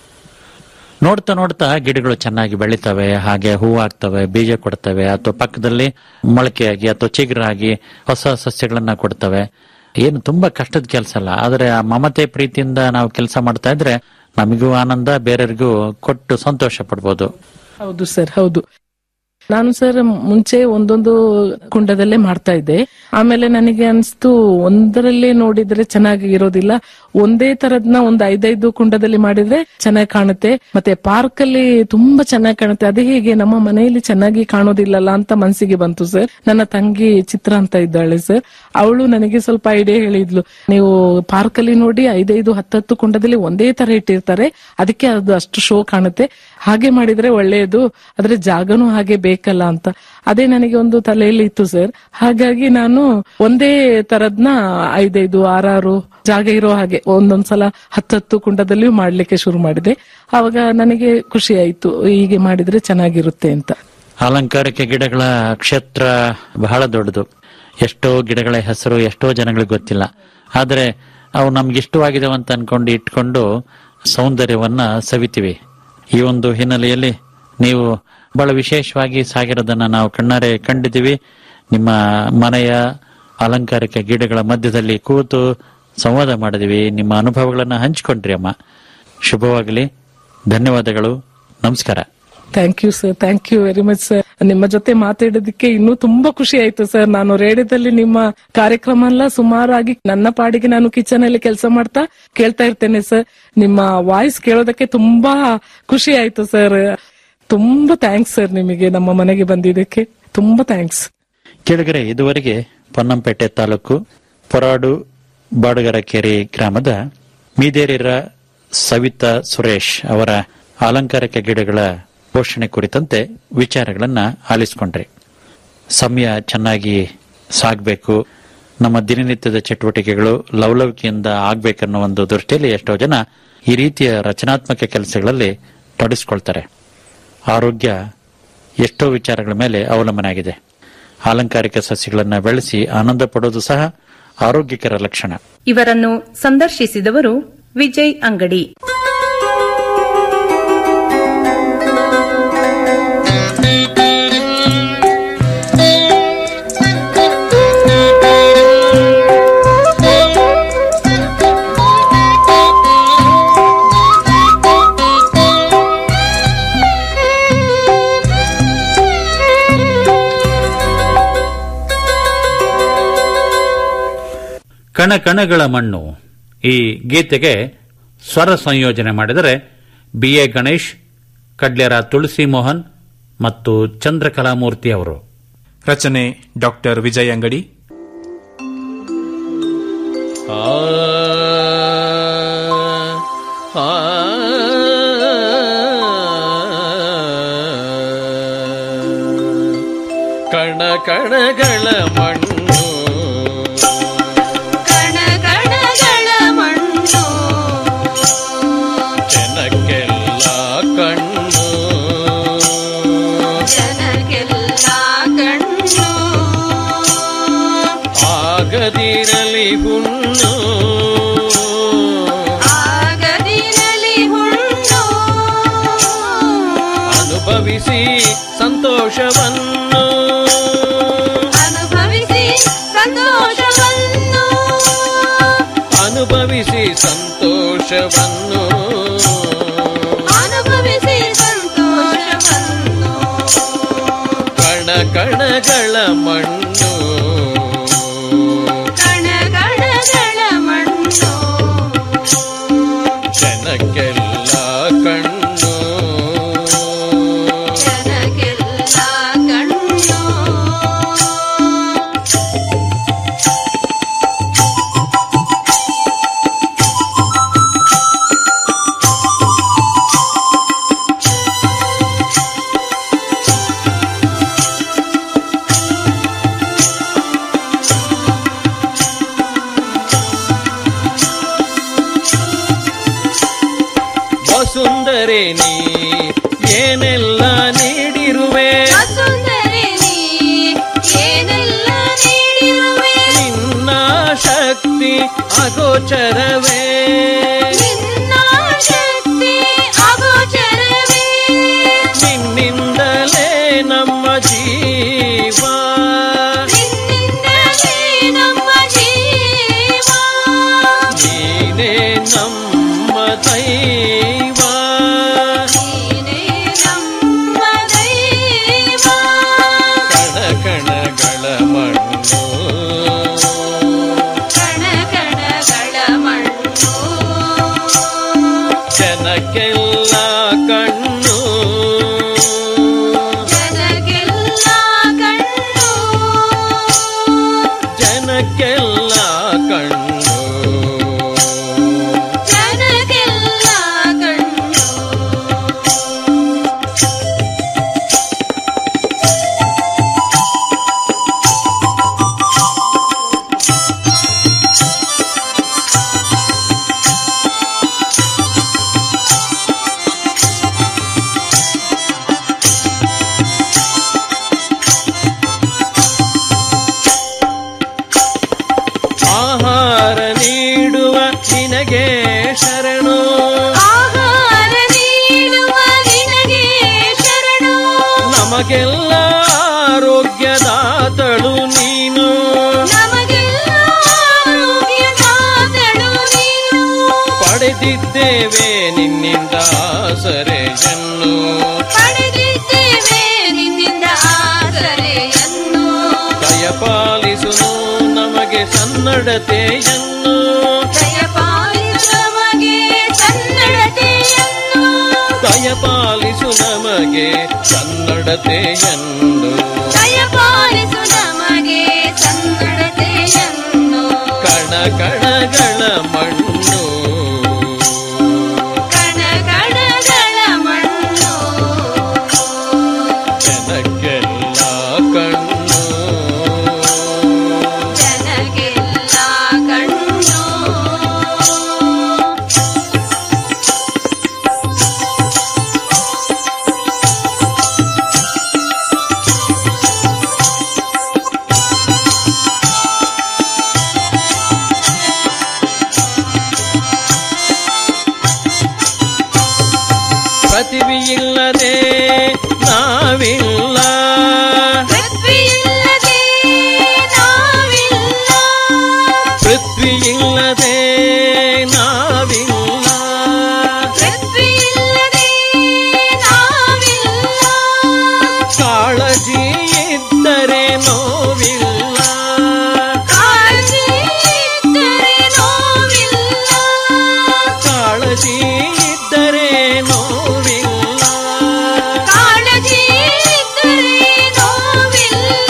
ನೋಡ್ತಾ ನೋಡ್ತಾ ಗಿಡಗಳು ಚೆನ್ನಾಗಿ ಬೆಳಿತವೆ ಹಾಗೆ ಹೂವಾಗ್ತವೆ ಬೀಜ ಕೊಡ್ತವೆ ಅಥವಾ ಪಕ್ಕದಲ್ಲಿ ಮೊಳಕೆಯಾಗಿ ಅಥವಾ ಚಿಗುರಾಗಿ ಹೊಸ ಸಸ್ಯಗಳನ್ನ ಕೊಡ್ತವೆ ಏನು ತುಂಬಾ ಕಷ್ಟದ ಕೆಲಸ ಅಲ್ಲ ಆದ್ರೆ ಆ ಮಮತೆ ಪ್ರೀತಿಯಿಂದ ನಾವು ಕೆಲಸ ಮಾಡ್ತಾ ಇದ್ರೆ ನಮಗೂ ಆನಂದ ಬೇರೆಯವ್ರಿಗೂ ಕೊಟ್ಟು ಸಂತೋಷ ಪಡ್ಬೋದು ಹೌದು ಸರ್ ಹೌದು ನಾನು ಸರ್ ಮುಂಚೆ ಒಂದೊಂದು ಕುಂಡದಲ್ಲೇ ಮಾಡ್ತಾ ಇದ್ದೆ ಆಮೇಲೆ ನನಗೆ ಅನ್ಸ್ತು ಒಂದರಲ್ಲೇ ನೋಡಿದ್ರೆ ಚೆನ್ನಾಗಿ ಇರೋದಿಲ್ಲ ಒಂದೇ ತರದ್ನ ಒಂದ್ ಐದೈದು ಕುಂಡದಲ್ಲಿ ಮಾಡಿದ್ರೆ ಚೆನ್ನಾಗಿ ಕಾಣುತ್ತೆ ಮತ್ತೆ ಪಾರ್ಕ್ ಅಲ್ಲಿ ತುಂಬಾ ಚೆನ್ನಾಗಿ ಕಾಣುತ್ತೆ ಅದೇ ಹೇಗೆ ನಮ್ಮ ಮನೆಯಲ್ಲಿ ಚೆನ್ನಾಗಿ ಕಾಣೋದಿಲ್ಲಲ್ಲ ಅಂತ ಮನ್ಸಿಗೆ ಬಂತು ಸರ್ ನನ್ನ ತಂಗಿ ಚಿತ್ರ ಅಂತ ಇದ್ದಾಳೆ ಸರ್ ಅವಳು ನನಗೆ ಸ್ವಲ್ಪ ಐಡಿಯಾ ಹೇಳಿದ್ಲು ನೀವು ಪಾರ್ಕ್ ಅಲ್ಲಿ ನೋಡಿ ಐದೈದು ಹತ್ತತ್ತು ಕುಂಡದಲ್ಲಿ ಒಂದೇ ತರ ಇಟ್ಟಿರ್ತಾರೆ ಅದಕ್ಕೆ ಅದು ಅಷ್ಟು ಶೋ ಕಾಣುತ್ತೆ ಹಾಗೆ ಮಾಡಿದ್ರೆ ಒಳ್ಳೆಯದು ಆದ್ರೆ ಜಾಗನೂ ಹಾಗೆ ಬೇಕಲ್ಲ ಅಂತ ಅದೇ ನನಗೆ ಒಂದು ತಲೆಯಲ್ಲಿ ಇತ್ತು ಸರ್ ಹಾಗಾಗಿ ನಾನು ಒಂದೇ ತರದ್ನ ಐದೈದು ಆರಾರು ಜಾಗ ಇರೋ ಹಾಗೆ ಒಂದೊಂದ್ಸಲ ಹತ್ತತ್ತು ಕುಂಡದಲ್ಲಿಯೂ ಮಾಡ್ಲಿಕ್ಕೆ ಶುರು ಮಾಡಿದೆ ಅವಾಗ ನನಗೆ ಖುಷಿ ಆಯ್ತು ಹೀಗೆ ಮಾಡಿದ್ರೆ ಚೆನ್ನಾಗಿರುತ್ತೆ ಅಂತ ಅಲಂಕಾರಿಕ ಗಿಡಗಳ ಕ್ಷೇತ್ರ ಬಹಳ ದೊಡ್ಡದು ಎಷ್ಟೋ ಗಿಡಗಳ ಹೆಸರು ಎಷ್ಟೋ ಜನಗಳಿಗೆ ಗೊತ್ತಿಲ್ಲ ಆದ್ರೆ ಅವು ನಮ್ಗೆ ಇಷ್ಟವಾಗಿದಾವೆ ಅಂತ ಅನ್ಕೊಂಡು ಇಟ್ಕೊಂಡು ಸೌಂದರ್ಯವನ್ನ ಸವಿತೀವಿ ಈ ಒಂದು ಹಿನ್ನೆಲೆಯಲ್ಲಿ ನೀವು ಬಹಳ ವಿಶೇಷವಾಗಿ ಸಾಗಿರೋದನ್ನ ನಾವು ಕಣ್ಣಾರೆ ಕಂಡಿದ್ದೀವಿ ನಿಮ್ಮ ಮನೆಯ ಅಲಂಕಾರಿಕ ಗಿಡಗಳ ಮಧ್ಯದಲ್ಲಿ ಕೂತು ಸಂವಾದ ಮಾಡಿದಿವಿ ನಿಮ್ಮ ಅನುಭವಗಳನ್ನ ಹಂಚಿಕೊಂಡ್ರಿ ಅಮ್ಮ ಶುಭವಾಗಲಿ ಧನ್ಯವಾದಗಳು ನಮಸ್ಕಾರ thank you sir thank you very much sir ನಿಮ್ಮ ಜೊತೆ ಮಾತಾಡೋದಕ್ಕೆ ಇನ್ನೂ ತುಂಬಾ ಖುಷಿ ಆಯ್ತು ಸರ್ ನಾನು ರೇಡಿಯೋದಲ್ಲಿ ನಿಮ್ಮ ಕಾರ್ಯಕ್ರಮ ಎಲ್ಲ ಸುಮಾರಾಗಿ ನನ್ನ ಪಾಡಿಗೆ ನಾನು ಕಿಚನ್ ಅಲ್ಲಿ ಕೆಲಸ ಮಾಡ್ತಾ ಕೇಳ್ತಾ ಇರ್ತೇನೆ ಸರ್ ನಿಮ್ಮ ವಾಯ್ಸ್ ಕೇಳೋದಕ್ಕೆ ತುಂಬಾ ಖುಷಿ ಆಯ್ತು ಸರ್ ತುಂಬಾ ಥ್ಯಾಂಕ್ಸ್ ಸರ್ ನಿಮಗೆ ನಮ್ಮ ಮನೆಗೆ ಬಂದಿದ್ದಕ್ಕೆ ತುಂಬಾ ಥ್ಯಾಂಕ್ಸ್ ಕೆಳಗರೆ ಇದುವರೆಗೆ ಪೊನ್ನಂಪೇಟೆ ತಾಲೂಕು ಪೊರಾಡು ಬಾಡುಗರಕೆರೆ ಗ್ರಾಮದ ಮೀದೇರಿರ ಸವಿತಾ ಸುರೇಶ್ ಅವರ ಅಲಂಕಾರಿಕ ಗಿಡಗಳ ಪೋಷಣೆ ಕುರಿತಂತೆ ವಿಚಾರಗಳನ್ನ ಆಲಿಸಿಕೊಂಡ್ರಿ ಸಮಯ ಚೆನ್ನಾಗಿ ಸಾಗಬೇಕು ನಮ್ಮ ದಿನನಿತ್ಯದ ಚಟುವಟಿಕೆಗಳು ಲವಲವಿಕೆಯಿಂದ ಆಗ್ಬೇಕನ್ನೋ ಒಂದು ದೃಷ್ಟಿಯಲ್ಲಿ ಎಷ್ಟೋ ಜನ ಈ ರೀತಿಯ ರಚನಾತ್ಮಕ ಕೆಲಸಗಳಲ್ಲಿ ತೊಡಗಿಸ್ಕೊಳ್ತಾರೆ ಆರೋಗ್ಯ ಎಷ್ಟೋ ವಿಚಾರಗಳ ಮೇಲೆ ಅವಲಂಬನೆ ಆಗಿದೆ ಅಲಂಕಾರಿಕ ಸಸ್ಯಗಳನ್ನು ಬೆಳೆಸಿ ಆನಂದ ಪಡೋದು ಸಹ ಆರೋಗ್ಯಕರ ಲಕ್ಷಣ ಇವರನ್ನು ಸಂದರ್ಶಿಸಿದವರು ವಿಜಯ್ ಅಂಗಡಿ ಕಣ ಕಣಗಳ ಮಣ್ಣು ಈ ಗೀತೆಗೆ ಸ್ವರ ಸಂಯೋಜನೆ ಮಾಡಿದರೆ ಬಿ ಎ ಗಣೇಶ್ ಕಡ್ಲೆರ ತುಳಸಿ ಮೋಹನ್ ಮತ್ತು ಚಂದ್ರಕಲಾಮೂರ್ತಿ ಅವರು ರಚನೆ ಡಾಕ್ಟರ್ ವಿಜಯ್ ಅಂಗಡಿ ಕಣ ಕಣಗಳ ಮಣ್ಣು ಕಣ ಕಣಗಳ ಮಣ್ಣು ಜನಕ್ಕೆಲ್ಲ ಕಣ್ಣು ಜನಕ್ಕೆಲ್ಲ ಕಣ್ಣು ಆಗದಿರಲಿ ಹುಣ್ಣು ಆಗದಿರಲಿ ಹುಣ್ಣು ಅನುಭವಿಸಿ ಸಂತೋಷವನ್ನು ಅನುಭವಿಸಿ ಸಂತೋಷವನ್ನು ಅನುಭವಿಸಿ ಸಂತೋಷವನ್ನು ಕಣ ಕಣಗಳ ಮಣ್ಣು ಕಣಗಣಗಳ ಮಣ್ಣು ಜನಕ್ಕೆಲ್ಲ ಕಣ್ಣು ಜನಗೆಲ್ಲ ಕಣ್ಣು ವಸುಂದರೆ ನೀ ಏನೆಲ್ಲ ನೀಡಿರುವೆ ವಸುಂಧರೆ ನೀ ಏನೆಲ್ಲ ನೀಡಿರುವೆ ನಿನ್ನ ಶಕ್ತಿ ಅಗೋಚರವೇ ನಿನ್ನ ಶಕ್ತಿ ಅಗೋಚರವೇ ನಿನ್ನಿಂದಲೇ ನಮ್ಮ ಜೀವ ನಿನ್ನಿಂದಲೇ ನಮ್ಮ ಜೀವ ನೀನೇ ನಮ್ಮ ದೈವ ನೀನೇ ನಮ್ಮ ದೈವ ಕಣ ಕಣಗಳ ಮಣ್ಣು ಕಣ ಕಣಗಳ ಮಣ್ಣು ಜನಕ್ಕೆಲ್ಲ ಕಣ್ಣು ಜನಗೆಲ್ಲ ಕಣ್ಣು ಜನಕ್ಕೆಲ್ಲ ಕಣ್ಣು ಜನಗೆಲ್ಲ ಕಣ್ಣು ಆಹಾರ ನೀಡುವ ನಿನಗೆ ಶರಣು ಆಹಾರ ನೀಡುವ ನಿನಗೆ ಶರಣು ನಮಗೆಲ್ಲ ಆರೋಗ್ಯದಾತಳು ನೀನು ನಮಗೆಲ್ಲ ಆರೋಗ್ಯದಾತಳು ನೀನು ಪಡೆದಿದ್ದೇವೆ ನಿನ್ನಿಂದ ಆಸರೆಯನ್ನು ಪಡೆದಿದ್ದೇವೆ ನಿನ್ನಿಂದ ಆಸರೆಯನ್ನು ದಯಪಾಲಿಸುನು ನಮಗೆ ಸನ್ನಡತೆಯನ್ನು ದಯಪಾಲಿಸು ನಮಗೆ ಕನ್ನಡತೆಯನ್ನು ದಯಪಾಲಿಸು ನಮಗೆ ಸನ್ನಡತೆಯನ್ನು ದಯಪಾಲಿಸು ನಮಗೆ ಕನ್ನಡತೆಯನ್ನು ಕಣ ಕಣಗಳ ಮಣ್ಣು ಕಣ ಕಣಗಳ ಮಣ್ಣು ಜನಕ್ಕೆಲ್ಲ ಕಣ್ಣು ಜನಗೆಲ್ಲ ಕಣ್ಣು ಪ್ರತಿಭೆಯಿಲ್ಲದೆ ನಾವಿಲ್ಲ ಪೃಥ್ವಿಯಿಲ್ಲದೆ ನಾವಿಲ್ಲ ಪೃಥ್ವಿಯಿಲ್ಲದೆ ನಾವಿಲ್ಲ ಪೃಥ್ವಿಯಿಲ್ಲದೆ ನಾವಿಲ್ಲ ಕಾಳಜಿ ಇದ್ದರೆ ನೋವಿಲ್ಲ ಕಾಳಜಿ ಇದ್ದರೆ ನೋವಿಲ್ಲ ಕಾಳಜಿ ಇದ್ದರೆ ನೋವಿಲ್ಲ ಕಾಳಜಿ ಇದ್ದರೆ ನೋವಿಲ್ಲ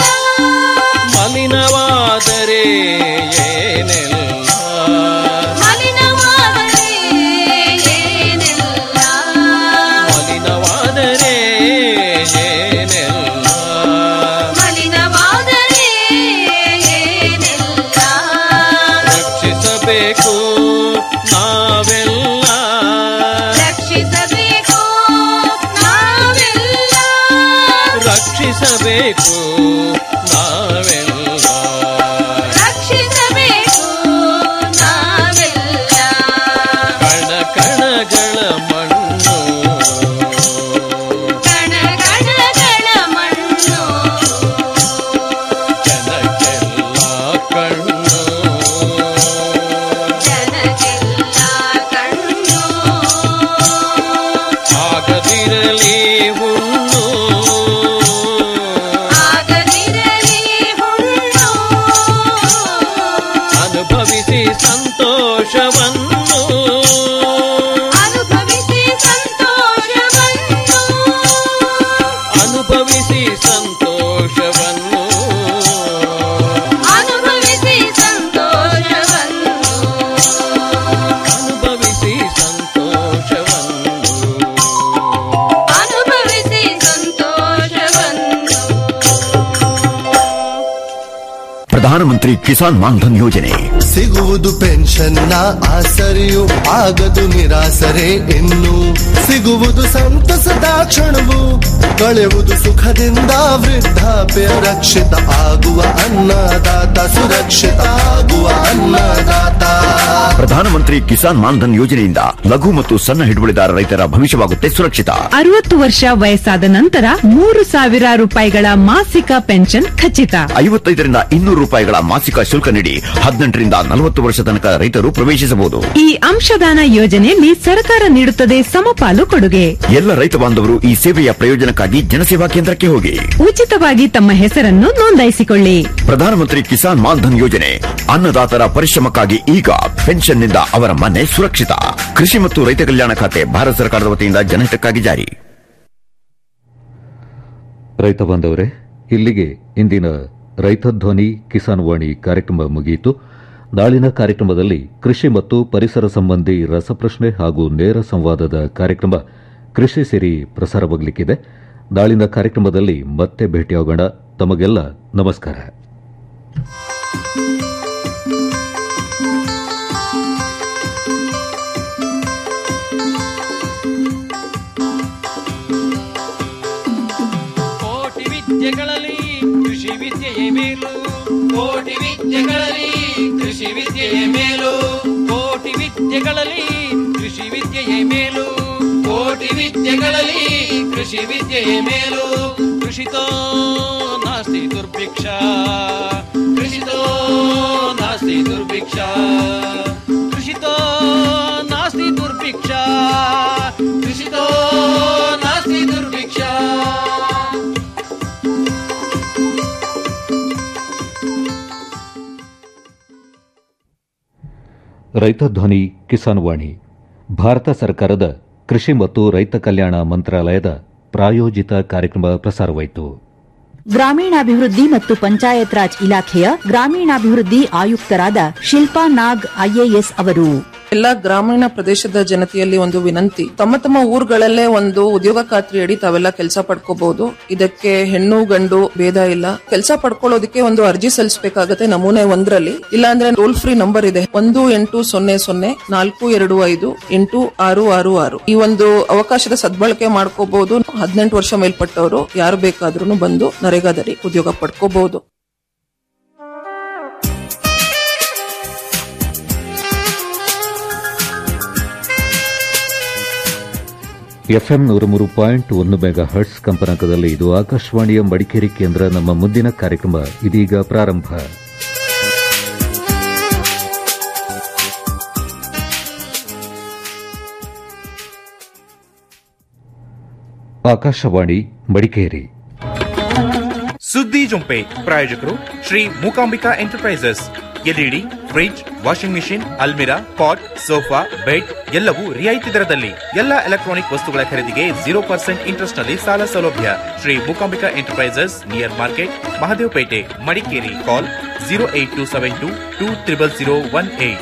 ಮಲಿನವಾದರೆ ಏನೆಲ್ಲ ಮಲಿನವಾದರೆ ಏನೆಲ್ಲ ಮಲಿನವಾದರೆ ಏನೆಲ್ಲ ಮಲಿನವಾದರೆ ಏನೆಲ್ಲ ರಕ್ಷಿಸಬೇಕು ನಾವೆಲ್ಲ ರಕ್ಷಿಸಬೇಕು ನಾವೆಲ್ಲ ರಕ್ಷಿಸಬೇಕು ನಾವೆಲ್ಲ ರಕ್ಷಿಸಬೇಕು ನಾವೆಲ್ಲ ಕಣ ಕಣಗಳ ಮಣ್ಣು ಕಣ ಕಣಗಳ ಮಣ್ಣು ಜನಕ್ಕೆಲ್ಲ ಕಣ್ಣು ಜನಗೆಲ್ಲ ಪ್ರಧಾನಮಂತ್ರಿ ಕಿಸಾನ್ ಮಾನ್ಧನ್ ಯೋಜನೆ ಸಿಗುವುದು ಪೆನ್ಷನ್ನ ಆಸರೆಯು ಆಗದು ನಿರಾಸರೆ ಇನ್ನು ಸಿಗುವುದು ಸಂತಸದ ಕ್ಷಣವು ಕಳೆಯುವುದು ಸುಖದಿಂದ ವೃದ್ಧಾಪ್ಯ ರಕ್ಷಿತ ಆಗುವ ಅನ್ನದಾತ ಸುರಕ್ಷಿತ ಆಗುವ ಅನ್ನದಾತ ಪ್ರಧಾನಮಂತ್ರಿ ಕಿಸಾನ್ ಮಾನ್ಧನ್ ಯೋಜನೆಯಿಂದ ಲಘು ಮತ್ತು ಸಣ್ಣ ಹಿಡುವಳಿದಾರ ರೈತರ ಭವಿಷ್ಯವಾಗುತ್ತೆ ಸುರಕ್ಷಿತ ಅರವತ್ತು ವರ್ಷ ವಯಸ್ಸಾದ ನಂತರ ಮೂರು ಸಾವಿರ ರೂಪಾಯಿಗಳ ಮಾಸಿಕ ಪೆನ್ಷನ್ ಖಚಿತ ಐವತ್ತೈದರಿಂದ ಇನ್ನೂರು ರೂಪಾಯಿಗಳ ಮಾಸಿಕ ಶುಲ್ಕ ನೀಡಿ ಹದಿನೆಂಟರಿಂದ ನಲವತ್ತು ವರ್ಷ ತನಕ ರೈತರು ಪ್ರವೇಶಿಸಬಹುದು ಈ ಅಂಶದಾನ ಯೋಜನೆಯಲ್ಲಿ ಸರ್ಕಾರ ನೀಡುತ್ತದೆ ಸಮಪಾಲು ಕೊಡುಗೆ ಎಲ್ಲ ರೈತ ಬಾಂಧವರು ಈ ಸೇವೆಯ ಪ್ರಯೋಜನಕ್ಕಾಗಿ ಜನಸೇವಾ ಕೇಂದ್ರಕ್ಕೆ ಹೋಗಿ ಉಚಿತವಾಗಿ ತಮ್ಮ ಹೆಸರನ್ನು ನೋಂದಾಯಿಸಿಕೊಳ್ಳಿ ಪ್ರಧಾನಮಂತ್ರಿ ಕಿಸಾನ್ ಮಾನ್ಧನ್ ಯೋಜನೆ ಅನ್ನದಾತರ ಪರಿಶ್ರಮಕ್ಕಾಗಿ ಈಗ ಪೆನ್ಷನ್ನಿಂದ ಅವರ ಮನೆ ಸುರಕ್ಷಿತ ಕೃಷಿ ಮತ್ತು ರೈತ ಕಲ್ಯಾಣ ಖಾತೆ ಭಾರತ ಸರ್ಕಾರದ ವತಿಯಿಂದ ಜನಹಿತಕ್ಕಾಗಿ ಜಾರಿ ರೈತ ಬಾಂಧವರೇ ಇಲ್ಲಿಗೆ ಇಂದಿನ ರೈತ ಧ್ವನಿ ಕಿಸಾನ್ ವಾಣಿ ಕಾರ್ಯಕ್ರಮ ಮುಗಿಯಿತು ನಾಳಿನ ಕಾರ್ಯಕ್ರಮದಲ್ಲಿ ಕೃಷಿ ಮತ್ತು ಪರಿಸರ ಸಂಬಂಧಿ ರಸಪ್ರಶ್ನೆ ಹಾಗೂ ನೇರ ಸಂವಾದದ ಕಾರ್ಯಕ್ರಮ ಕೃಷಿ ಸಿರಿ ಪ್ರಸಾರವಾಗಲಿಕ್ಕಿದೆ ನಾಳಿನ ಕಾರ್ಯಕ್ರಮದಲ್ಲಿ ಮತ್ತೆ ಭೇಟಿಯಾಗೋಣ ತಮಗೆಲ್ಲ ನಮಸ್ಕಾರ ಕೋಟಿ ವಿದ್ಯೆಗಳಲ್ಲಿ ಕೃಷಿ ವಿದ್ಯೆಯೇ ಮೇಲು ಕೋಟಿ ವಿದ್ಯೆಗಳಲ್ಲಿ ಕೃಷಿ ವಿದ್ಯೆಯೇ ಮೇಲು ಕೋಟಿ ವಿದ್ಯೆಗಳಲ್ಲಿ ಕೃಷಿ ವಿದ್ಯೆಯೇ ಮೇಲು ಕೋಟಿ ವಿದ್ಯೆಗಳಲ್ಲಿ ಕೃಷಿ ವಿದ್ಯೆಯೇ ಮೇಲು ಕೃಷಿತೋ ನಾಸ್ತಿ ದುರ್ಭಿಕ್ಷ ಕೃಷಿತೋ ನಾಸ್ತಿ ದುರ್ಭಿಕ್ಷ ಕೃಷಿತೋ ನಾಸ್ತಿ ದುರ್ಭಿಕ್ಷ ಕೃಷಿತೋ ನಾಸ್ತಿ ದುರ್ಭಿಕ್ಷ ರೈತ ಧ್ವನಿ ಕಿಸಾನ್ ವಾಣಿ ಭಾರತ ಸರ್ಕಾರದ ಕೃಷಿ ಮತ್ತು ರೈತ ಕಲ್ಯಾಣ ಮಂತ್ರಾಲಯದ ಪ್ರಾಯೋಜಿತ ಕಾರ್ಯಕ್ರಮ ಪ್ರಸಾರವಾಯಿತು ಗ್ರಾಮೀಣಾಭಿವೃದ್ಧಿ ಮತ್ತು ಪಂಚಾಯತ್ ರಾಜ್ ಇಲಾಖೆಯ ಗ್ರಾಮೀಣಾಭಿವೃದ್ಧಿ ಆಯುಕ್ತರಾದ ಶಿಲ್ಪಾ ನಾಗ್ ಐಎಎಸ್ ಅವರು ಎಲ್ಲ ಗ್ರಾಮೀಣ ಪ್ರದೇಶದ ಜನತೆಯಲ್ಲಿ ಒಂದು ವಿನಂತಿ ತಮ್ಮ ತಮ್ಮ ಊರುಗಳಲ್ಲೇ ಒಂದು ಉದ್ಯೋಗ ಖಾತ್ರಿ ಅಡಿ ತಾವೆಲ್ಲ ಕೆಲಸ ಪಡ್ಕೋಬಹುದು ಇದಕ್ಕೆ ಹೆಣ್ಣು ಗಂಡು ಭೇದ ಇಲ್ಲ ಕೆಲಸ ಪಡ್ಕೊಳ್ಳೋದಕ್ಕೆ ಒಂದು ಅರ್ಜಿ ಸಲ್ಲಿಸಬೇಕಾಗತ್ತೆ ನಮೂನೆ ಒಂದರಲ್ಲಿ ಇಲ್ಲಾಂದ್ರೆ ಟೋಲ್ ಫ್ರೀ ನಂಬರ್ ಇದೆ ಒಂದು ಎಂಟು ಸೊನ್ನೆ ಸೊನ್ನೆ ನಾಲ್ಕು ಎರಡು ಐದು ಎಂಟು ಆರು ಆರು ಆರು ಈ ಒಂದು ಅವಕಾಶದ ಸದ್ಬಳಕೆ ಮಾಡ್ಕೋಬಹುದು ಹದಿನೆಂಟು ವರ್ಷ ಮೇಲ್ಪಟ್ಟವರು ಯಾರು ಬೇಕಾದ್ರೂ ಬಂದು ನರೇಗಾದಲ್ಲಿ ಉದ್ಯೋಗ ಪಡ್ಕೋಬಹುದು ಎಫ್ಎಂ ನೂರ ಮೂರು ಪಾಯಿಂಟ್ ಒಂದು ಮೆಗಾ ಹರ್ಟ್ಸ್ ಕಂಪನಾಂಕದಲ್ಲಿ ಇದು ಆಕಾಶವಾಣಿಯ ಮಡಿಕೇರಿ ಕೇಂದ್ರ ನಮ್ಮ ಮುಂದಿನ ಕಾರ್ಯಕ್ರಮ ಇದೀಗ ಪ್ರಾರಂಭ ಆಕಾಶವಾಣಿ ಮಡಿಕೇರಿ ಸುದ್ದಿ ಜೊಂಪೆ ಪ್ರಾಯೋಜಕರು Shri Mookambika enterprises LED fridge washing machine ಅಲ್ಮಿರಾ ಪಾಟ್ ಸೋಫಾ ಬೆಡ್ ಎಲ್ಲವೂ ರಿಯಾಯಿತಿ ದರದಲ್ಲಿ ಎಲ್ಲ ಎಲೆಕ್ಟ್ರಾನಿಕ್ ವಸ್ತುಗಳ ಖರೀದಿಗೆ ಜೀರೋ ಪರ್ಸೆಂಟ್ ಇಂಟ್ರೆಸ್ಟ್ ನಲ್ಲಿ ಸಾಲ ಸೌಲಭ್ಯ Shri Mookambika enterprises near market Mahadevapete Madikeri call zero eight two seven two two triple zero one eight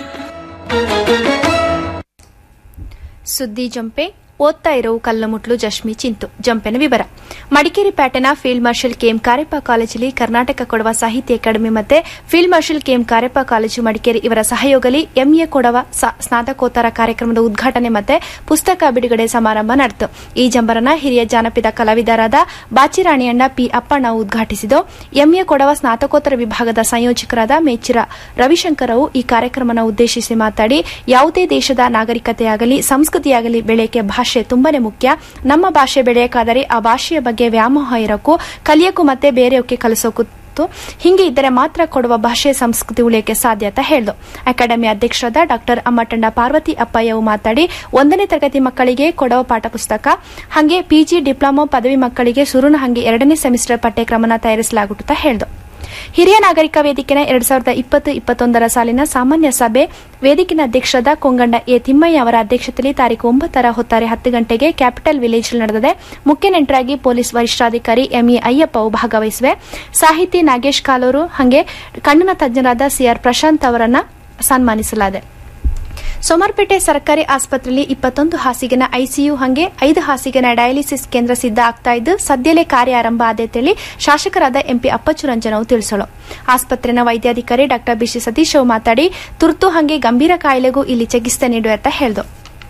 ಸುದ್ದಿ ಜಂಪೆ ಓದ್ತಾ ಇರೋವು ಕಲ್ಲಮುಟ್ಲು ಜಶ್ಮಿ ಚಿಂತು ಜಂಪೆನ ವಿವರ ಮಡಿಕೇರಿ ಪ್ಯಾಟೆನ ಫೀಲ್ಡ್ ಮಾರ್ಷಲ್ ಕೆಎಂ ಕಾರ್ಯಪ್ಪ ಕಾಲೇಜಲ್ಲಿ ಕರ್ನಾಟಕ ಕೊಡವ ಸಾಹಿತ್ಯ ಅಕಾಡೆಮಿ ಮತ್ತೆ field marshal K M Kariappa college Madikeri ಇವರ ಸಹಯೋಗದಲ್ಲಿ ಎಂಎ ಕೊಡವ ಸ- ಸ್ನಾತಕೋತ್ತರ ಕಾರ್ಯಕ್ರಮದ ಉದ್ಘಾಟನೆ ಮತ್ತೆ ಪುಸ್ತಕ ಬಿಡುಗಡೆ ಸಮಾರಂಭ ನಡೆಯಿತು ಈ ಜಂಬರನ ಹಿರಿಯ ಜಾನಪದ ಕಲಾವಿದರಾದ ಬಾಚಿರಾಣಿಯಣ್ಣ ಪಿ ಅಪ್ಪಣ್ಣ ಉದ್ಘಾಟಿಸಿದ್ದು ಎಂಎ ಕೊಡವ ಸ್ನಾತಕೋತ್ತರ ವಿಭಾಗದ ಸಂಯೋಜಕರಾದ ಮೇಚಿರ ರವಿಶಂಕರ್ ರಾವ್ ಈ ಕಾರ್ಯಕ್ರಮನ ಉದ್ದೇಶಿಸಿ ಮಾತಾಡಿ ಯಾವುದೇ ದೇಶದ ನಾಗರಿಕತೆಯಾಗಲಿ ಸಂಸ್ಕೃತಿಯಾಗಲಿ ಬೆಳೆಯಕ್ಕೆ ಭಾಷೆ ತುಂಬಾನೇ ಮುಖ್ಯ ನಮ್ಮ ಭಾಷೆ ಬೆಳೆಯಕ್ಕಾದರೆ ಆ ಭಾಷೆಯ ಬಗ್ಗೆ ವ್ಯಾಮೋಹ ಇರೋಕ್ಕೂ ಕಲಿಯಕ್ಕೂ ಮತ್ತೆ ಬೇರೆಯವಕ್ಕೆ ಕಲಿಸೋಕು ಹಿಂಗೆ ಇದ್ದರೆ ಮಾತ್ರ ಕೊಡುವ ಭಾಷೆ ಸಂಸ್ಕೃತಿ ಉಳಿಯಕ್ಕೆ ಸಾಧ್ಯ ಅಂತ ಹೇಳಿದ್ರು ಅಕಾಡೆಮಿ ಅಧ್ಯಕ್ಷರಾದ ಡಾಕ್ಟರ್ ಅಮ್ಮಟಂಡ ಪಾರ್ವತಿ ಅಪ್ಪಯ್ಯವು ಮಾತಾಡಿ ಒಂದನೇ ತರಗತಿ ಮಕ್ಕಳಿಗೆ ಕೊಡುವ ಪಾಠ ಪುಸ್ತಕ ಹಾಗೆ ಪಿಜಿ ಡಿಪ್ಲೊಮಾ ಪದವಿ ಮಕ್ಕಳಿಗೆ ಸುರುಣ ಹಂಗೆ ಎರಡನೇ ಸೆಮಿಸ್ಟರ್ ಪಠ್ಯಕ್ರಮನ ತಯಾರಿಸಲಾಗುತ್ತ ಹೇಳಿದ್ರು ಹಿರಿಯ ನಾಗರಿಕ ವೇದಿಕೆನ ಎರಡ್ ಸಾವಿರದ ಇಪ್ಪತ್ತು ಇಪ್ಪತ್ತೊಂದರ ಸಾಲಿನ ಸಾಮಾನ್ಯ ಸಭೆ ವೇದಿಕೆನ ಅಧ್ಯಕ್ಷರಾದ ಕೊಂಗಂಡ ಎ ತಿಮ್ಮಯ್ಯ ಅವರ ಅಧ್ಯಕ್ಷತೆಯಲ್ಲಿ ತಾರೀಕು ಒಂಬತ್ತರ ಹೊತ್ತಾರೆ ಹತ್ತು ಗಂಟೆಗೆ ಕ್ಯಾಪಿಟಲ್ ವಿಲೇಜ್ ನಡೆದಿದೆ ಮುಖ್ಯ ನೆಂಟರಾಗಿ ಪೊಲೀಸ್ ವರಿಷ್ಠಾಧಿಕಾರಿ ಎಂಇ ಅಯ್ಯಪ್ಪವು ಭಾಗವಹಿಸುವೆ ಸಾಹಿತಿ ನಾಗೇಶ್ ಕಾಲೂರು ಹಾಗೆ ಕಣ್ಣಿನ ತಜ್ಞರಾದ ಸಿಆರ್ ಪ್ರಶಾಂತ್ ಅವರನ್ನ ಸನ್ಮಾನಿಸಲಾಗಿದೆ ಸೋಮರ್ಪೇಟೆ ಸರ್ಕಾರಿ ಆಸ್ಪತ್ರೆಯಲ್ಲಿ ಇಪ್ಪತ್ತೊಂದು ಹಾಸಿಗೆನ ಐಸಿಯು ಹಂಗೆ ಐದು ಹಾಸಿಗೆನ ಡಯಾಲಿಸಿಸ್ ಕೇಂದ್ರ ಸಿದ್ಧ ಆಗ್ತಾ ಇದ್ದು ಸದ್ಯಲೇ ಕಾರ್ಯ ಆರಂಭ ಆದೇತೇಳಿ ಶಾಸಕರಾದ ಎಂಪಿ ಅಪ್ಪಚ್ಚು ರಂಜನವು ತಿಳಿಸಲು ಆಸ್ಪತ್ರೆನ ವೈದ್ಯಾಧಿಕಾರಿ ಡಾ ಬಿಸಿ ಸತೀಶ್ ಅವು ಮಾತಾಡಿ ತುರ್ತು ಹಂಗೆ ಗಂಭೀರ ಕಾಯಿಲೆಗೂ ಇಲ್ಲಿ ಚಿಕಿತ್ಸೆ ನೀಡುವ ಅಂತ ಹೇಳಿದರು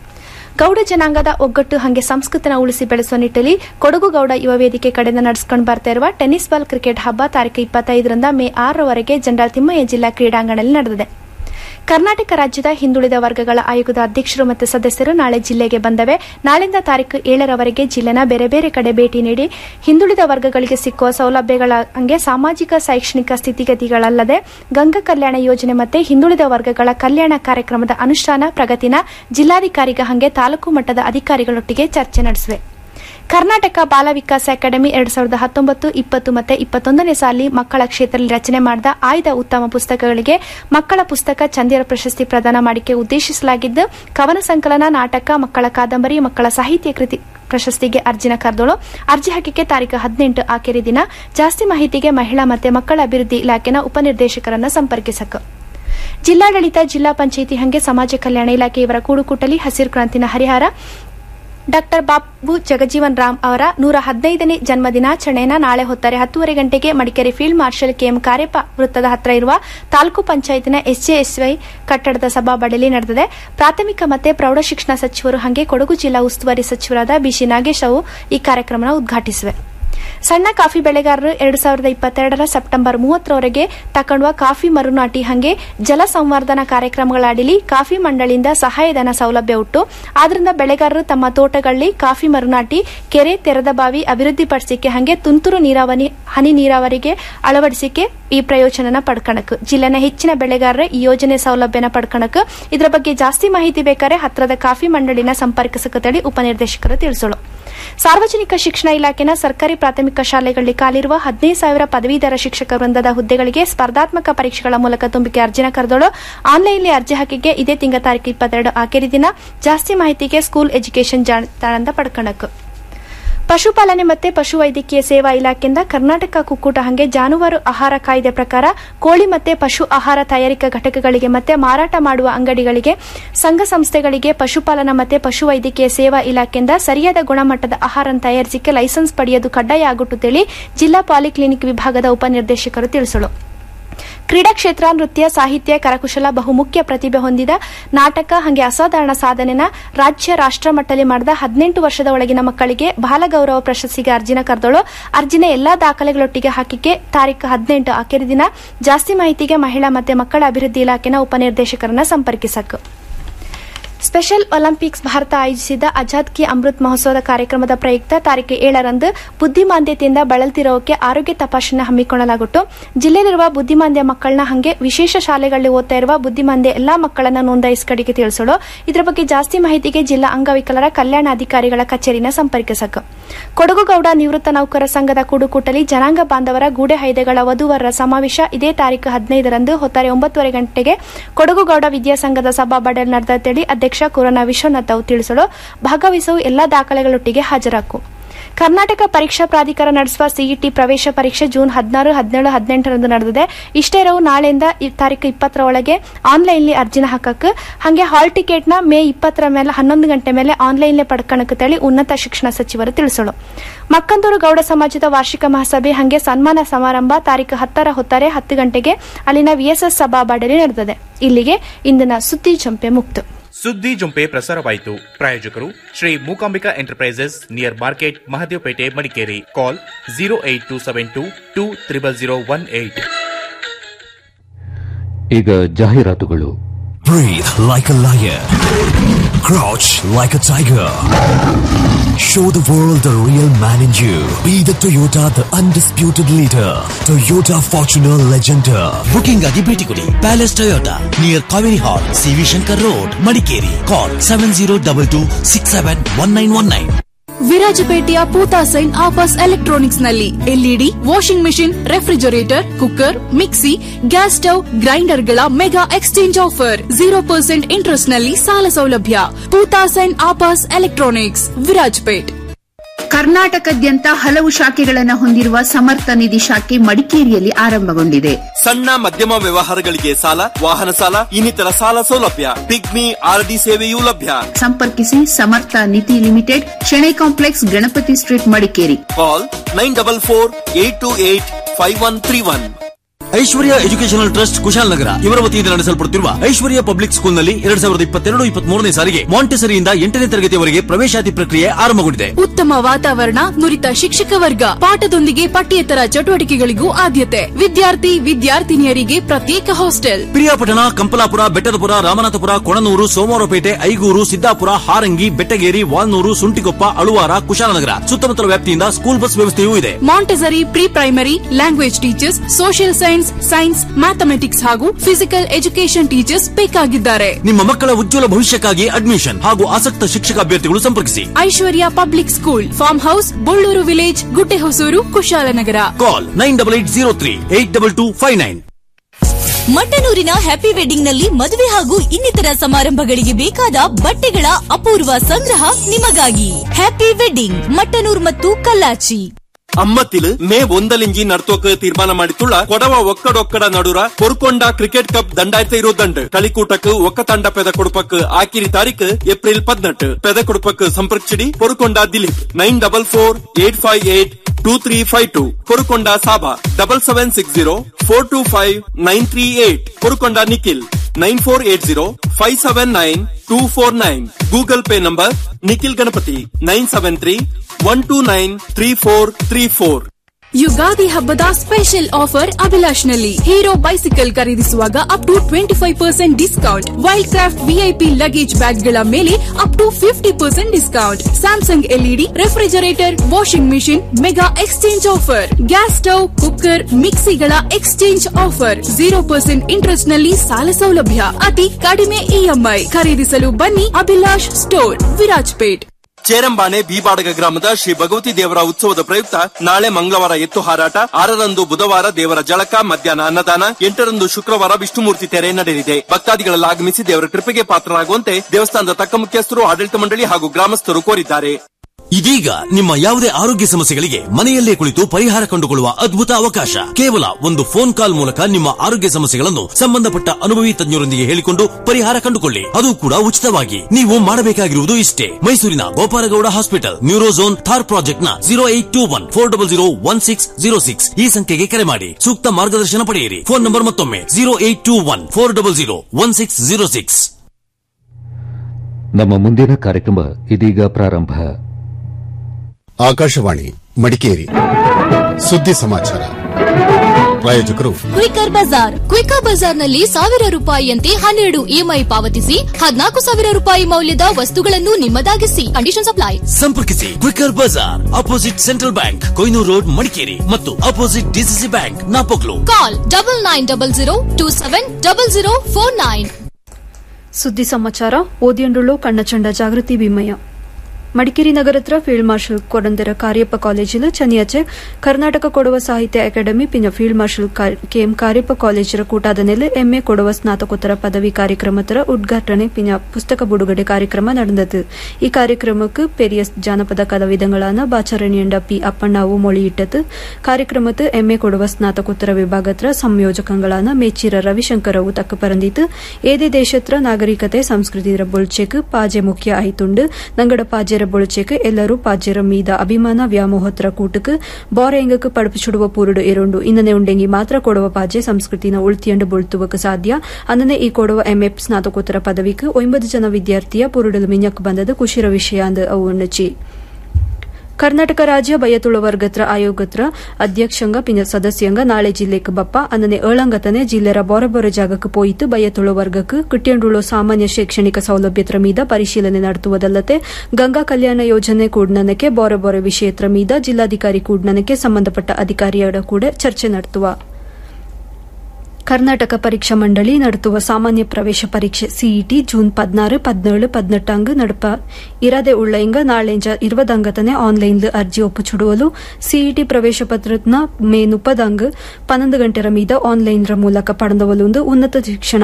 ಗೌಡ ಜನಾಂಗದ ಒಗ್ಗಟ್ಟು ಹಂಗೆ ಸಂಸ್ಕೃತಿನ ಉಳಿಸಿ ಬೆಳೆಸುವ ನಿಟ್ಟಲ್ಲಿ ಕೊಡಗು ಗೌಡ ಯುವ ವೇದಿಕೆ ಕಡೆಯಿಂದ ನಡೆಸಿಕೊಂಡು ಬರ್ತಾ ಇರುವ ಟೆನ್ನಿಸ್ ಬಾಲ್ ಕ್ರಿಕೆಟ್ ಹಬ್ಬ ತಾರೀಕು ಇಪ್ಪತ್ತೈದರಿಂದ ಮೇ ಆರರವರೆಗೆ ಜನರಲ್ ತಿಮ್ಮಯ್ಯ ಜಿಲ್ಲಾ ಕ್ರೀಡಾಂಗಣದಲ್ಲಿ ನಡೆದಿದೆ ಕರ್ನಾಟಕ ರಾಜ್ಯದ ಹಿಂದುಳಿದ ವರ್ಗಗಳ ಆಯೋಗದ ಅಧ್ಯಕ್ಷರು ಮತ್ತು ಸದಸ್ಯರು ನಾಳೆ ಜಿಲ್ಲೆಗೆ ಬಂದವೆ ನಾಳಿಂದ ತಾರೀಕು ಏಳರವರೆಗೆ ಜಿಲ್ಲೆನ ಬೇರೆ ಬೇರೆ ಕಡೆ ಭೇಟಿ ನೀಡಿ ಹಿಂದುಳಿದ ವರ್ಗಗಳಿಗೆ ಸಿಕ್ಕುವ ಸೌಲಭ್ಯಗಳ ಹಂಗೆ ಸಾಮಾಜಿಕ ಶೈಕ್ಷಣಿಕ ಸ್ಥಿತಿಗತಿಗಳಲ್ಲದೆ ಗಂಗಾ ಕಲ್ಯಾಣ ಯೋಜನೆ ಮತ್ತು ಹಿಂದುಳಿದ ವರ್ಗಗಳ ಕಲ್ಯಾಣ ಕಾರ್ಯಕ್ರಮದ ಅನುಷ್ಠಾನ ಪ್ರಗತಿನ ಜಿಲ್ಲಾಧಿಕಾರಿಗ ಹಂಗೆ ತಾಲೂಕು ಮಟ್ಟದ ಅಧಿಕಾರಿಗಳೊಟ್ಟಿಗೆ ಚರ್ಚೆ ನಡೆಸಿವೆ ಕರ್ನಾಟಕ ಬಾಲ ವಿಕಾಸ ಅಕಾಡೆಮಿ ಎರಡ್ ಸಾವಿರದ ಹತ್ತೊಂಬತ್ತು ಇಪ್ಪತ್ತು ಮತ್ತು ಇಪ್ಪತ್ತೊಂದನೇ ಸಾಲಿ ಮಕ್ಕಳ ಕ್ಷೇತ್ರದಲ್ಲಿ ರಚನೆ ಮಾಡಿದ ಆಯ್ದ ಉತ್ತಮ ಪುಸ್ತಕಗಳಿಗೆ ಮಕ್ಕಳ ಪುಸ್ತಕ ಚಂದಿರ ಪ್ರಶಸ್ತಿ ಪ್ರದಾನ ಮಾಡಿಕೆ ಉದ್ದೇಶಿಸಲಾಗಿದ್ದು ಕವನ ಸಂಕಲನ ನಾಟಕ ಮಕ್ಕಳ ಕಾದಂಬರಿ ಮಕ್ಕಳ ಸಾಹಿತ್ಯ ಕೃತಿ ಪ್ರಶಸ್ತಿಗೆ ಅರ್ಜಿನ ಕರೆದೋಳು ಅರ್ಜಿ ಹಾಕಿಕೆ ತಾರೀಕು ಹದಿನೆಂಟು ಆಕೆರೆ ದಿನ ಜಾಸ್ತಿ ಮಾಹಿತಿಗೆ ಮಹಿಳಾ ಮತ್ತು ಮಕ್ಕಳ ಅಭಿವೃದ್ಧಿ ಇಲಾಖೆನ ಉಪನಿರ್ದೇಶಕರನ್ನು ಸಂಪರ್ಕಿಸಬೇಕು ಜಿಲ್ಲಾಡಳಿತ ಜಿಲ್ಲಾ ಪಂಚಾಯಿತಿ ಹಂಗೆ ಸಮಾಜ ಕಲ್ಯಾಣ ಇಲಾಖೆ ಇವರ ಕೂಡುಕುಟಲಿ ಹಸಿರು ಕ್ರಾಂತಿನ ಹರಿಹಾರ ಡಾಕ್ಟರ್ ಬಾಬು ಜಗಜೀವನ್ ರಾಮ್ ಅವರ ನೂರ ಹದಿನೈದನೇ ಜನ್ಮ ದಿನಾಚರಣೆಯನ್ನು ನಾಳೆ ಹೊತ್ತಾರೆ ಹತ್ತೂವರೆ ಗಂಟೆಗೆ Madikeri field marshal K M Kariappa ವೃತ್ತದ ಹತ್ರ ಇರುವ ತಾಲೂಕು ಪಂಚಾಯತಿನ ಎಸ್ಜೆಎಸ್ವೈ ಕಟ್ಟಡದ ಸಭಾಬಡಲಿ ನಡೆದಿದೆ ಪ್ರಾಥಮಿಕ ಮತ್ತೆ ಪ್ರೌಢಶಿಕ್ಷಣ ಸಚಿವರು ಹಾಗೆ ಕೊಡಗು ಜಿಲ್ಲಾ ಉಸ್ತುವಾರಿ ಸಚಿವರಾದ ಬಿಸಿ ನಾಗೇಶ್ ಅವು ಈ ಕಾರ್ಯಕ್ರಮ ಉದ್ಘಾಟಿಸಿವೆ ಸಣ್ಣ ಕಾಫಿ ಬೆಳೆಗಾರರು ಎರಡು ಸಾವಿರದ ಇಪ್ಪತ್ತೆರಡರ ಸೆಪ್ಟೆಂಬರ್ ಮೂವತ್ತರವರೆಗೆ ತಕೊಂಡುವ ಕಾಫಿ ಮರುನಾಟಿ ಹಂಗೆ ಜಲ ಸಂವರ್ಧನಾ ಕಾರ್ಯಕ್ರಮಗಳ ಅಡಿಲಿ ಕಾಫಿ ಮಂಡಳಿಯಿಂದ ಸಹಾಯಧನ ಸೌಲಭ್ಯ ಉಂಟು ಆದ್ರಿಂದ ಬೆಳೆಗಾರರು ತಮ್ಮ ತೋಟಗಳಲ್ಲಿ ಕಾಫಿ ಮರುನಾಟಿ ಕೆರೆ ತೆರೆದ ಬಾವಿ ಅಭಿವೃದ್ಧಿಪಡಿಸಿಕೆ ಹಂಗೆ ತುಂತುರು ನೀರಾವರಿ ಹನಿ ನೀರಾವರಿಗೆ ಅಳವಡಿಸಿಕೆ ಈ ಪ್ರಯೋಜನನ ಪಡ್ಕಣಕ್ ಜಿಲ್ಲೆನ ಹೆಚ್ಚಿನ ಬೆಳೆಗಾರರ ಈ ಯೋಜನೆ ಸೌಲಭ್ಯನ ಪಡ್ಕಣಕ್ ಇದರ ಬಗ್ಗೆ ಜಾಸ್ತಿ ಮಾಹಿತಿ ಬೇಕಾದ್ರೆ ಹತ್ರದ ಕಾಫಿ ಮಂಡಳಿನ ಸಂಪರ್ಕಿಸಕತೇಳಿ ಉಪನಿರ್ದೇಶಕರು ತಿಳಿಸಲು ಸಾರ್ವಜನಿಕ ಶಿಕ್ಷಣ ಇಲಾಖೆನ ಸರ್ಕಾರಿ ಪ್ರಾಥಮಿಕ ಶಾಲೆಗಳಲ್ಲಿ ಕಾಲಿರುವ ಹದಿನೈದು ಸಾವಿರ ಪದವೀಧರ ಶಿಕ್ಷಕ ವೃಂದದ ಹುದ್ದೆಗಳಿಗೆ ಸ್ಪರ್ಧಾತ್ಮಕ ಪರೀಕ್ಷೆಗಳ ಮೂಲಕ ತುಂಬಿಕೆ ಅರ್ಜಿನ ಕರೆದಳು ಆನ್ಲೈನ್ಲಿ ಅರ್ಜಿ ಹಾಕಿಗೆ ಇದೇ ತಿಂಗಳ ತಾರೀಕು ಇಪ್ಪತ್ತೆರಡು ಆಖರಿ ದಿನ ಜಾಸ್ತಿ ಮಾಹಿತಿಗೆ ಸ್ಕೂಲ್ ಎಜುಕೇಷನ್ ಜಾಲತಾಣದ ಪಡ್ಕಣಕ್ ಪಶುಪಾಲನೆ ಮತ್ತೆ ಪಶುವೈದ್ಯಕೀಯ ಸೇವಾ ಇಲಾಖೆಯಿಂದ ಕರ್ನಾಟಕ ಕುಕ್ಕುಟ ಹಂಗೆ ಜಾನುವಾರು ಆಹಾರ ಕಾಯ್ದೆ ಪ್ರಕಾರ ಕೋಳಿ ಮತ್ತೆ ಪಶು ಆಹಾರ ತಯಾರಿಕಾ ಘಟಕಗಳಿಗೆ ಮತ್ತೆ ಮಾರಾಟ ಮಾಡುವ ಅಂಗಡಿಗಳಿಗೆ ಸಂಘ ಸಂಸ್ಥೆಗಳಿಗೆ ಪಶುಪಾಲನಾ ಮತ್ತೆ ಪಶುವೈದ್ಯಕೀಯ ಸೇವಾ ಇಲಾಖೆಯಿಂದ ಸರಿಯಾದ ಗುಣಮಟ್ಟದ ಆಹಾರ ತಯಾರಿಸಿಕೆ ಲೈಸೆನ್ಸ್ ಪಡೆಯೋದು ಕಡ್ಡಾಯ ಆಗುತ್ತೇಳಿ ಜಿಲ್ಲಾ ಪಾಲಿಕ್ಲಿನಿಕ್ ವಿಭಾಗದ ಉಪನಿರ್ದೇಶಕರು ತಿಳಿಸಲು ಕ್ರೀಡಾ ಕ್ಷೇತ್ರ ನೃತ್ಯ ಸಾಹಿತ್ಯ ಕರಕುಶಲ ಬಹುಮುಖ್ಯ ಪ್ರತಿಭೆ ಹೊಂದಿದ ನಾಟಕ ಹಾಗೆ ಅಸಾಧಾರಣ ಸಾಧನೆನ ರಾಜ್ಯ ರಾಷ್ಟ್ರ ಮಟ್ಟದಲ್ಲಿ ಮಾಡಿದ ಹದಿನೆಂಟು ವರ್ಷದ ಒಳಗಿನ ಮಕ್ಕಳಿಗೆ ಬಾಲಗೌರವ ಪ್ರಶಸ್ತಿಗೆ ಅರ್ಜಿನ ಕರೆದಳು ಅರ್ಜಿನ ಎಲ್ಲಾ ದಾಖಲೆಗಳೊಟ್ಟಿಗೆ ಹಾಕಿಕೆ ತಾರೀಕು ಹದಿನೆಂಟು ಆಖರಿ ದಿನ ಜಾಸ್ತಿ ಮಾಹಿತಿಗೆ ಮಹಿಳಾ ಮತ್ತು ಮಕ್ಕಳ ಅಭಿವೃದ್ಧಿ ಇಲಾಖೆನ ಉಪನಿರ್ದೇಶಕರನ್ನ ಸಂಪರ್ಕಿಸಕು ಸ್ಪೆಷಲ್ ಒಲಿಂಪಿಕ್ಸ್ ಭಾರತ ಆಯೋಜಿಸಿದ ಆಜಾದ್ ಕಿ ಅಮೃತ್ ಮಹೋತ್ಸವದ ಕಾರ್ಯಕ್ರಮದ ಪ್ರಯುಕ್ತ ತಾರೀಕು ಏಳರಂದು ಬುದ್ದಿಮಾಂದ್ಯತೆಯಿಂದ ಬಳಲ್ತಿರೋಕೆ ಆರೋಗ್ಯ ತಪಾಸಣೆ ಹಮ್ಮಿಕೊಳ್ಳಲಾಗುತ್ತು ಜಿಲ್ಲೆಯಲ್ಲಿರುವ ಬುದ್ದಿಮಾಂದ್ಯ ಮಕ್ಕಳನ್ನ ಹಂಗೆ ವಿಶೇಷ ಶಾಲೆಗಳಲ್ಲಿ ಓದ್ತಾ ಇರುವ ಬುದ್ದಿಮಾಂದ್ಯ ಎಲ್ಲಾ ಮಕ್ಕಳನ್ನ ನೋಂದಾಯಿಸಿಕಡಿಗೆ ತಿಳಿಸಲು ಇದರ ಬಗ್ಗೆ ಜಾಸ್ತಿ ಮಾಹಿತಿಗೆ ಜಿಲ್ಲಾ ಅಂಗವಿಕಲರ ಕಲ್ಯಾಣ ಅಧಿಕಾರಿಗಳ ಕಚೇರಿನ ಸಂಪರ್ಕಿಸಕು ಕೊಡಗು ಗೌಡ ನಿವೃತ್ತ ನೌಕರ ಸಂಘದ ಕೂಡುಕೂಟಲಿ ಜನಾಂಗ ಬಾಂಧವರ ಗೂಡೆ ಹೈದೆಗಳ ವಧುವರರ ಸಮಾವೇಶ ಇದೇ ತಾರೀಕು ಹದಿನೈದರಂದು ಹೊತ್ತಾರೆ ಒಂಬತ್ತುವರೆ ಗಂಟೆಗೆ ಕೊಡಗು ಗೌಡ ವಿದ್ಯಾಸಂಘದ ಸಭಾಬಡಲ್ ನಡೆದತೇಳಿ ಅಧ್ಯಕ್ಷ ಕೊರೋನಾ ವಿಶ್ವನಾಥ್ ಅವು ತಿಳಿಸಲು ಭಾಗವಹಿಸುವ ಎಲ್ಲಾ ದಾಖಲೆಗಳೊಟ್ಟಿಗೆ ಹಾಜರಾಕು ಕರ್ನಾಟಕ ಪರೀಕ್ಷಾ ಪ್ರಾಧಿಕಾರ ನಡೆಸುವ ಸಿಇಟಿ ಪ್ರವೇಶ ಪರೀಕ್ಷೆ ಜೂನ್ ಹದಿನಾರು ಹದಿನೇಳು ಹದಿನೆಂಟರಂದು ನಡೆದಿದೆ ಇಷ್ಟೇ ಇರವು ನಾಳೆಯಿಂದ ಈ ತಾರೀಕು ಇಪ್ಪತ್ತರ ಒಳಗೆ ಆನ್ಲೈನ್ಲಿ ಅರ್ಜಿನ ಹಾಕಕ್ ಹಾಗೆ ಹಾಲ್ ಟಿಕೆಟ್ನ ಮೇ ಇಪ್ಪತ್ತರ ಮೇಲೆ ಹನ್ನೊಂದು ಗಂಟೆ ಮೇಲೆ ಆನ್ಲೈನ್ಲೆ ಪಡ್ಕಣಕ್ ತಳಿ ಉನ್ನತ ಶಿಕ್ಷಣ ಸಚಿವರು ತಿಳಿಸಲು ಮಕ್ಕಂದೂರು ಗೌಡ ಸಮಾಜದ ವಾರ್ಷಿಕ ಮಹಾಸಭೆ ಹಾಗೆ ಸನ್ಮಾನ ಸಮಾರಂಭ ತಾರೀಕು ಹತ್ತರ ಹೊತ್ತಾರೆ ಹತ್ತು ಗಂಟೆಗೆ ಅಲ್ಲಿನ ವಿಎಸ್ಎಸ್ ಸಭಾಬಾಡಲಿ ನಡೆದಿದೆ ಇಲ್ಲಿಗೆ ಇಂದಿನ ಸುದ್ದಿ ಜಂಪೆ ಮುಕ್ತು ಸುದ್ದಿ ಜುಂಪೆ ಪ್ರಸಾರವಾಯಿತು ಪ್ರಾಯೋಜಕರು Shri Mookambika enterprises near market Mahadevapete Madikeri call zero eight two seven two two triple zero one eight ಈಗ ಜಾಹೀರಾತುಗಳು Breathe like a lion. Crouch like a tiger. Show the world the real man in you. Be the Toyota, the undisputed leader. Toyota Fortuner Legender. Booking ಆಗಿ ಭೇಟಿ ಕೊಡಿ palace Toyota near Kaveri hall C V Shankar road Madikeri call seven zero double two six seven one nine one nine ವಿರಾಜಪೇಟೆಯ ಪೂತಾಸೈನ್ offers electronics ನಲ್ಲಿ LED washing machine refrigerator cooker mixie gas stove ಗ್ರೈಂಡರ್ಗಳ mega exchange offer zero percent interest ನಲ್ಲಿ ಸಾಲ ಸೌಲಭ್ಯ ಪೂತಾಸೈನ್ ಆಪಾಸ್ electronics Virajpet ಕರ್ನಾಟಕದ್ಯಂತ ಹಲವು ಶಾಖೆಗಳನ್ನು ಹೊಂದಿರುವ ಸಮರ್ಥ ನಿಧಿ ಶಾಖೆ ಮಡಿಕೇರಿಯಲ್ಲಿ ಆರಂಭಗೊಂಡಿದೆ ಸಣ್ಣ ಮಧ್ಯಮ ವ್ಯವಹಾರಗಳಿಗೆ ಸಾಲ ವಾಹನ ಸಾಲ ಇನ್ನಿತರ ಸಾಲ ಸೌಲಭ್ಯ ಪಿಗ್ಮಿ ಆರ್ಡಿ ಸೇವೆಯೂ ಲಭ್ಯ ಸಂಪರ್ಕಿಸಿ Samarth Nidhi limited Shenoy complex Ganapati street Madikeri call nine double four eight two eight five one three one Aishwarya educational trust Kushalnagar ಇವರ ವತಿಯಿಂದ ನಡೆಸಲ್ಪಡುತ್ತಿರುವ ಐಶ್ವರ್ಯ ಪಬ್ಲಿಕ್ ಸ್ಕೂಲ್ನಲ್ಲಿ ಎರಡ್ ಸಾವಿರದ ಇಪ್ಪತ್ತೆರಡು ಇಪ್ಪತ್ಮೂರನೇ ಸಾರಿಗೆ ಮಾಂಟೆಸರಿಯಿಂದ ಎಂಟನೇ ತರಗತಿಯವರೆಗೆ ಪ್ರವೇಶಾತಿ ಪ್ರಕ್ರಿಯೆ ಆರಂಭಗೊಂಡಿದೆ ಉತ್ತಮ ವಾತಾವರಣ ನುರಿತ ಶಿಕ್ಷಕ ವರ್ಗ ಪಾಠದೊಂದಿಗೆ ಪಠ್ಯೇತರ ಚಟುವಟಿಕೆಗಳಿಗೂ ಆದ್ಯತೆ ವಿದ್ಯಾರ್ಥಿ ವಿದ್ಯಾರ್ಥಿನಿಯರಿಗೆ ಪ್ರತ್ಯೇಕ ಹಾಸ್ಟೆಲ್ ಪ್ರಿಯಾಪಟ್ಟಣ ಕಂಪಲಾಪುರ ಬೆಟ್ಟದಪುರ ರಾಮನಾಥಪುರ ಕೊಣನೂರು ಸೋಮವಾರಪೇಟೆ ಐಗೂರು ಸಿದ್ದಾಪುರ ಹಾರಂಗಿ ಬೆಟ್ಟಗೇರಿ ವಾಲ್ನೂರು ಸುಂಟಿಕೊಪ್ಪ ಅಳುವಾರ ಕುಶಾಲನಗರ ಸುತ್ತಮುತ್ತಲ ವ್ಯಾಪ್ತಿಯಿಂದ ಸ್ಕೂಲ್ ಬಸ್ ವ್ಯವಸ್ಥೆಯೂ ಇದೆ Montessori pre primary language teachers social science science mathematics ಹಾಗೂ ಫಿಸಿಕಲ್ ಎಜುಕೇಶನ್ ಟೀಚರ್ಸ್ ಬೇಕಾಗಿದ್ದಾರೆ ನಿಮ್ಮ ಮಕ್ಕಳ ಉಜ್ವಲ ಭವಿಷ್ಯಕ್ಕಾಗಿ ಅಡ್ಮಿಷನ್ ಹಾಗೂ ಆಸಕ್ತ ಶಿಕ್ಷಕ ಅಭ್ಯರ್ಥಿಗಳು ಸಂಪರ್ಕಿಸಿ Aishwarya public school farm house Bollur village Guddehosur Kushalnagar call nine double eight zero three eight double two five nine ಮಟ್ಟನೂರಿನ ಹ್ಯಾಪಿ ವೆಡ್ಡಿಂಗ್ ನಲ್ಲಿ ಮದುವೆ ಹಾಗೂ ಇನ್ನಿತರ ಸಮಾರಂಭಗಳಿಗೆ ಬೇಕಾದ ಬಟ್ಟೆಗಳ ಅಪೂರ್ವ ಸಂಗ್ರಹ ನಿಮಗಾಗಿ ಹ್ಯಾಪಿ ವೆಡ್ಡಿಂಗ್ ಮಟ್ಟನೂರ್ ಮತ್ತು ಕಲ್ಲಾಚಿ ಅಮ್ಮತ್ತಿಲು ಮೇ ಒಂದಲಿಂಜಿ ನಡ್ತೋಕ್ ತೀರ್ಮಾನ ಮಾಡಿತುಳ್ಳ ಕೊಡವ ಒಕ್ಕಡೊಕ್ಕಡ ನಡುರ ಕೊರ್ಕೊಂಡ ಕ್ರಿಕೆಟ್ ಕಪ್ ದಂಡಾಯ್ತ ಇರೋದಂಡು കളിക്കൂട്ടക്ക് ഒക്ക തണ്ട പെത കൊടുപ്പക്ക് ആക്കിരി താരിക്ക് ഏപ്രിൽ പതിനെട്ട് പെത കൊടുപ്പക്ക് സമ്പർക്ഷിടി പൊറുക്കൊണ്ട Dilip nine double four eight five eight two three five two ಕೊರುಕೊಂಡ Saba double seven six zero four two five nine three eight ಕೊರುಕೊಂಡ Nikhil nine four eight zero five seven nine two four nine Google Pay number Nikhil Ganapati nine seven three one two nine three four three four Ugadi ಹಬ್ಬದ special offer ಅಭಿಲಾಷ್ನಲ್ಲಿ Hero bicycle ಖರೀದಿಸುವಾಗ up to twenty five percent discount Wildcraft VIP luggage ಬ್ಯಾಗ್ಗಳ ಮೇಲೆ up to fifty percent discount Samsung LED refrigerator washing machine mega exchange offer gas stove cooker ಮಿಕ್ಸಿಗಳ exchange offer zero percent interest ನಲ್ಲಿ ಸಾಲ ಸೌಲಭ್ಯ ಅತಿ ಕಡಿಮೆ EMI ಖರೀದಿಸಲು ಬನ್ನಿ ಅಭಿಲಾಷ್ ಸ್ಟೋರ್ ವಿರಾಜ್ಪೇಟ್ ಚೇರಂಬಾಣೆ ಬೀಬಾಡಗ ಗ್ರಾಮದ ಶ್ರೀ ಭಗವತಿ ದೇವರ ಉತ್ಸವದ ಪ್ರಯುಕ್ತ ನಾಳೆ ಮಂಗಳವಾರ ಎತ್ತು ಹಾರಾಟ ಆರರಂದು ಬುಧವಾರ ದೇವರ ಜಳಕ ಮಧ್ಯಾಹ್ನ ಅನ್ನದಾನ ಎಂಟರಂದು ಶುಕ್ರವಾರ ವಿಷ್ಣುಮೂರ್ತಿ ತೆರೆ ನಡೆಯಲಿದೆ ಭಕ್ತಾದಿಗಳೆಲ್ಲ ಆಗಮಿಸಿ ದೇವರ ಕೃಪೆಗೆ ಪಾತ್ರರಾಗುವಂತೆ ದೇವಸ್ಥಾನದ ತಕ್ಕ ಮುಖ್ಯಸ್ಥರು ಆಡಳಿತ ಮಂಡಳಿ ಹಾಗೂ ಗ್ರಾಮಸ್ಥರು ಕೋರಿದ್ದಾರೆ ಇದೀಗ ನಿಮ್ಮ ಯಾವುದೇ ಆರೋಗ್ಯ ಸಮಸ್ಯೆಗಳಿಗೆ ಮನೆಯಲ್ಲೇ ಕುಳಿತು ಪರಿಹಾರ ಕಂಡುಕೊಳ್ಳುವ ಅದ್ಭುತ ಅವಕಾಶ ಕೇವಲ ಒಂದು ಫೋನ್ ಕಾಲ್ ಮೂಲಕ ನಿಮ್ಮ ಆರೋಗ್ಯ ಸಮಸ್ಯೆಗಳನ್ನು ಸಂಬಂಧಪಟ್ಟ ಅನುಭವಿ ತಜ್ಞರೊಂದಿಗೆ ಹೇಳಿಕೊಂಡು ಪರಿಹಾರ ಕಂಡುಕೊಳ್ಳಿ ಅದು ಕೂಡ ಉಚಿತವಾಗಿ ನೀವು ಮಾಡಬೇಕಾಗಿರುವುದು ಇಷ್ಟೇ ಮೈಸೂರಿನ Gopalagowda hospital Neurozone Thor project ನ zero eight two one four double zero one six zero six ಈ ಸಂಖ್ಯೆಗೆ ಕರೆ ಮಾಡಿ ಸೂಕ್ತ ಮಾರ್ಗದರ್ಶನ ಪಡೆಯಿರಿ ಫೋನ್ ನಂಬರ್ ಮತ್ತೊಮ್ಮೆ zero eight two one four double zero one six zero six ನಮ್ಮ ಮುಂದಿನ ಕಾರ್ಯಕ್ರಮ ಇದೀಗ ಪ್ರಾರಂಭ ಆಕಾಶವಾಣಿ ಮಡಿಕೇರಿ ಸುದ್ದಿ ಸಮಾಚಾರ ಪ್ರಾಯೋಜಕರು ಕ್ವಿಕರ್ ಬಜಾರ್ ಕ್ವಿಕರ್ ಬಜಾರ್ನಲ್ಲಿ ಸಾವಿರ ರೂಪಾಯಿಯಂತೆ ಹನ್ನೆರಡು ಇಎಂಐ ಪಾವತಿಸಿ ಹದಿನಾಲ್ಕು ಸಾವಿರ ರೂಪಾಯಿ ಮೌಲ್ಯದ ವಸ್ತುಗಳನ್ನು ನಿಮ್ಮದಾಗಿಸಿ ಕಂಡೀಷನ್ ಅಪ್ಲೈ ಸಂಪರ್ಕಿಸಿ Quicker Bazaar opposite central bank Koynur road Madikeri ಮತ್ತು opposite DCC bank Napoklu call double nine double zero two seven double zero four nine ಸುದ್ದಿ ಸಮಾಚಾರ ಓದಿಯಂಡುಳ್ಳು ಕಣ್ಣಚಂಡ ಜಾಗೃತಿ ವಿಮಯ ಮಡಿಕೇರಿ ನಗರತ್ರ ಫೀಲ್ಡ್ ಮಾರ್ಷಲ್ ಕೊಡಂದರ ಕಾರ್ಯಪ್ಪ ಕಾಲೇಜಿಲು ಚನಿಯಾಚೆ ಕರ್ನಾಟಕ ಕೊಡುವ ಸಾಹಿತ್ಯ ಅಕಾಡೆಮಿ ಪಿನ ಫೀಲ್ಡ್ ಮಾರ್ಷಲ್ ಕೆಎಂ ಕಾರ್ಯಪ್ಪ ಕಾಲೇಜರ ಕೂಟಾದ ನೆಲೆ ಎಂಎ ಕೊಡುವ ಸ್ನಾತಕೋತ್ತರ ಪದವಿ ಕಾರ್ಯಕ್ರಮತರ ಉದ್ಘಾಟನೆ ಪಿನ ಪುಸ್ತಕ ಬಿಡುಗಡೆ ಕಾರ್ಯಕ್ರಮ ನಡೆದது ಈ ಕಾರ್ಯಕ್ರಮಕ್ಕೆ பெரிய ಜಾನಪದ ಕಲಾವಿದಗಳಾன ಬಾಚರಣಿಯಂಡ ಪಿ ಅಪ್ಪಣ್ಣಾವು ಮೊಳಿಯಿಟ್ಟது ಕಾರ್ಯಕ್ರಮத்து ಎಂಎ ಕೊಡುವ ಸ್ನಾತಕೋತ್ತರ ವಿಭಾಗತ್ರ ಸಂಯೋಜಕಗಳಾன ಮೇಚಿರ ರವಿಶಂಕರವು ತಕ್ಕ ಪರಂದಿತು ಏದೇ ದೇಶತ್ರ ನಾಗರಿಕತೆ ಸಂಸ್ಕೃತಿರ ಬೊಳ್ಚೆಕ್ ಪಾಜೆ ಮುಖ್ಯ ಆಯ್ತುಂಡು ನಂಗಡ ಪಾಜೆರ ಬೊಳ್ಚೆಕ್ ಎಲ್ಲರೂ ಪಾಜೆರ ಮೀದ ಅಭಿಮಾನ ವ್ಯಾಮೋಹತ್ರ ಕೂಟಕ್ ಬಾರೆಂಗಕ್ ಪಡಪಿಸುಡುವ ಪೂರುಡು ಇರುಂಡು ಇನ್ನನೆ ಉಂಡೆಂಗಿ ಮಾತ್ರ ಕೊಡುವ ಪಾಜೆ ಸಂಸ್ಕೃತಿನ ಉಳ್ತಿಯಂಡು ಬೊಳ್ತುವಕ್ ಸಾಧ್ಯ ಅನ್ನನೆ ಈ ಕೊಡುವ ಎಂಎ ಸ್ನಾತಕೋತ್ತರ ಪದವಿಕ್ ಒಂಬತ್ತು ಜನ ವಿದ್ಯಾರ್ಥಿಯ ಪೂರುಡಲು ಮಿಂಜಕ್ ಬಂದದ ಖುಷಿರ ವಿಷಯ ಅಂದ ಅವು ಉಣ್ಣಚಿ ಕರ್ನಾಟಕ ರಾಜ್ಯ ಬಯತುಳ ವರ್ಗತ್ರ ಆಯೋಗತ್ರ ಅಧ್ಯಕ್ಷಂಗ ಪಿನ ಸದಸ್ಯಂಗ ನಾಳೆ ಜಿಲ್ಲೆಕ್ ಬಪ್ಪ ಅನ್ನನೆ ಏಳಂಗತನೆ ಜಿಲ್ಲೆರ ಬೊರೆ ಬೊರೆ ಜಾಗಕ್ಕೆ ಪೋಯಿತು ಬಯತುಳ ವರ್ಗಕ್ಕೆ ಕಿಟ್ಟಿಯಂಡುಳು ಸಾಮಾನ್ಯ ಶೈಕ್ಷಣಿಕ ಸೌಲಭ್ಯತ್ರ ಮೀದ ಪರಿಶೀಲನೆ ನಡೆಸುವುದಲ್ಲದೆ ಗಂಗಾ ಕಲ್ಯಾಣ ಯೋಜನೆ ಕೂಡ್ನನಕ್ಕೆ ಬೊರೆ ಬೊರೆ ವಿಷಯತ್ರ ಮೀದ ಜಿಲ್ಲಾಧಿಕಾರಿ ಕೂಡ್ನನಕ್ಕೆ ಸಂಬಂಧಪಟ್ಟ ಅಧಿಕಾರಿಯರ ಕೂಡ ಚರ್ಚೆ ನಡೆಸುವ ಕರ್ನಾಟಕ ಪರೀಕ್ಷಾ ಮಂಡಳಿ ನಡೆಸುವ ಸಾಮಾನ್ಯ ಪ್ರವೇಶ ಪರೀಕ್ಷೆ ಸಿಇಟಿ ಜೂನ್ ಪದ್ನಾರು ಪದ್ನೇಳು ಪದ್ನೆಟ್ಟಂಗ್ ನಡಪ ಇರದೆ ಉಳ್ಳಂಗ ನಾಳೆಂಜ ഇരുപതംಗತನೆ ಆನ್ಲೈನ್ ಅರ್ಜಿ ಒಪ್ಪುಚುಡುವಲು ಸಿಇಟಿ ಪ್ರವೇಶ ಪತ್ರನ ಮೇ ಮುಪ್ಪದಂಗ್ ಪನ್ನೊಂದು ಗಂಟೆರ ಮೀದ ಆನ್ಲೈನ್ ಮೂಲಕ ಪಡೆದವಲೊಂದು ಉನ್ನತ ಶಿಕ್ಷಣ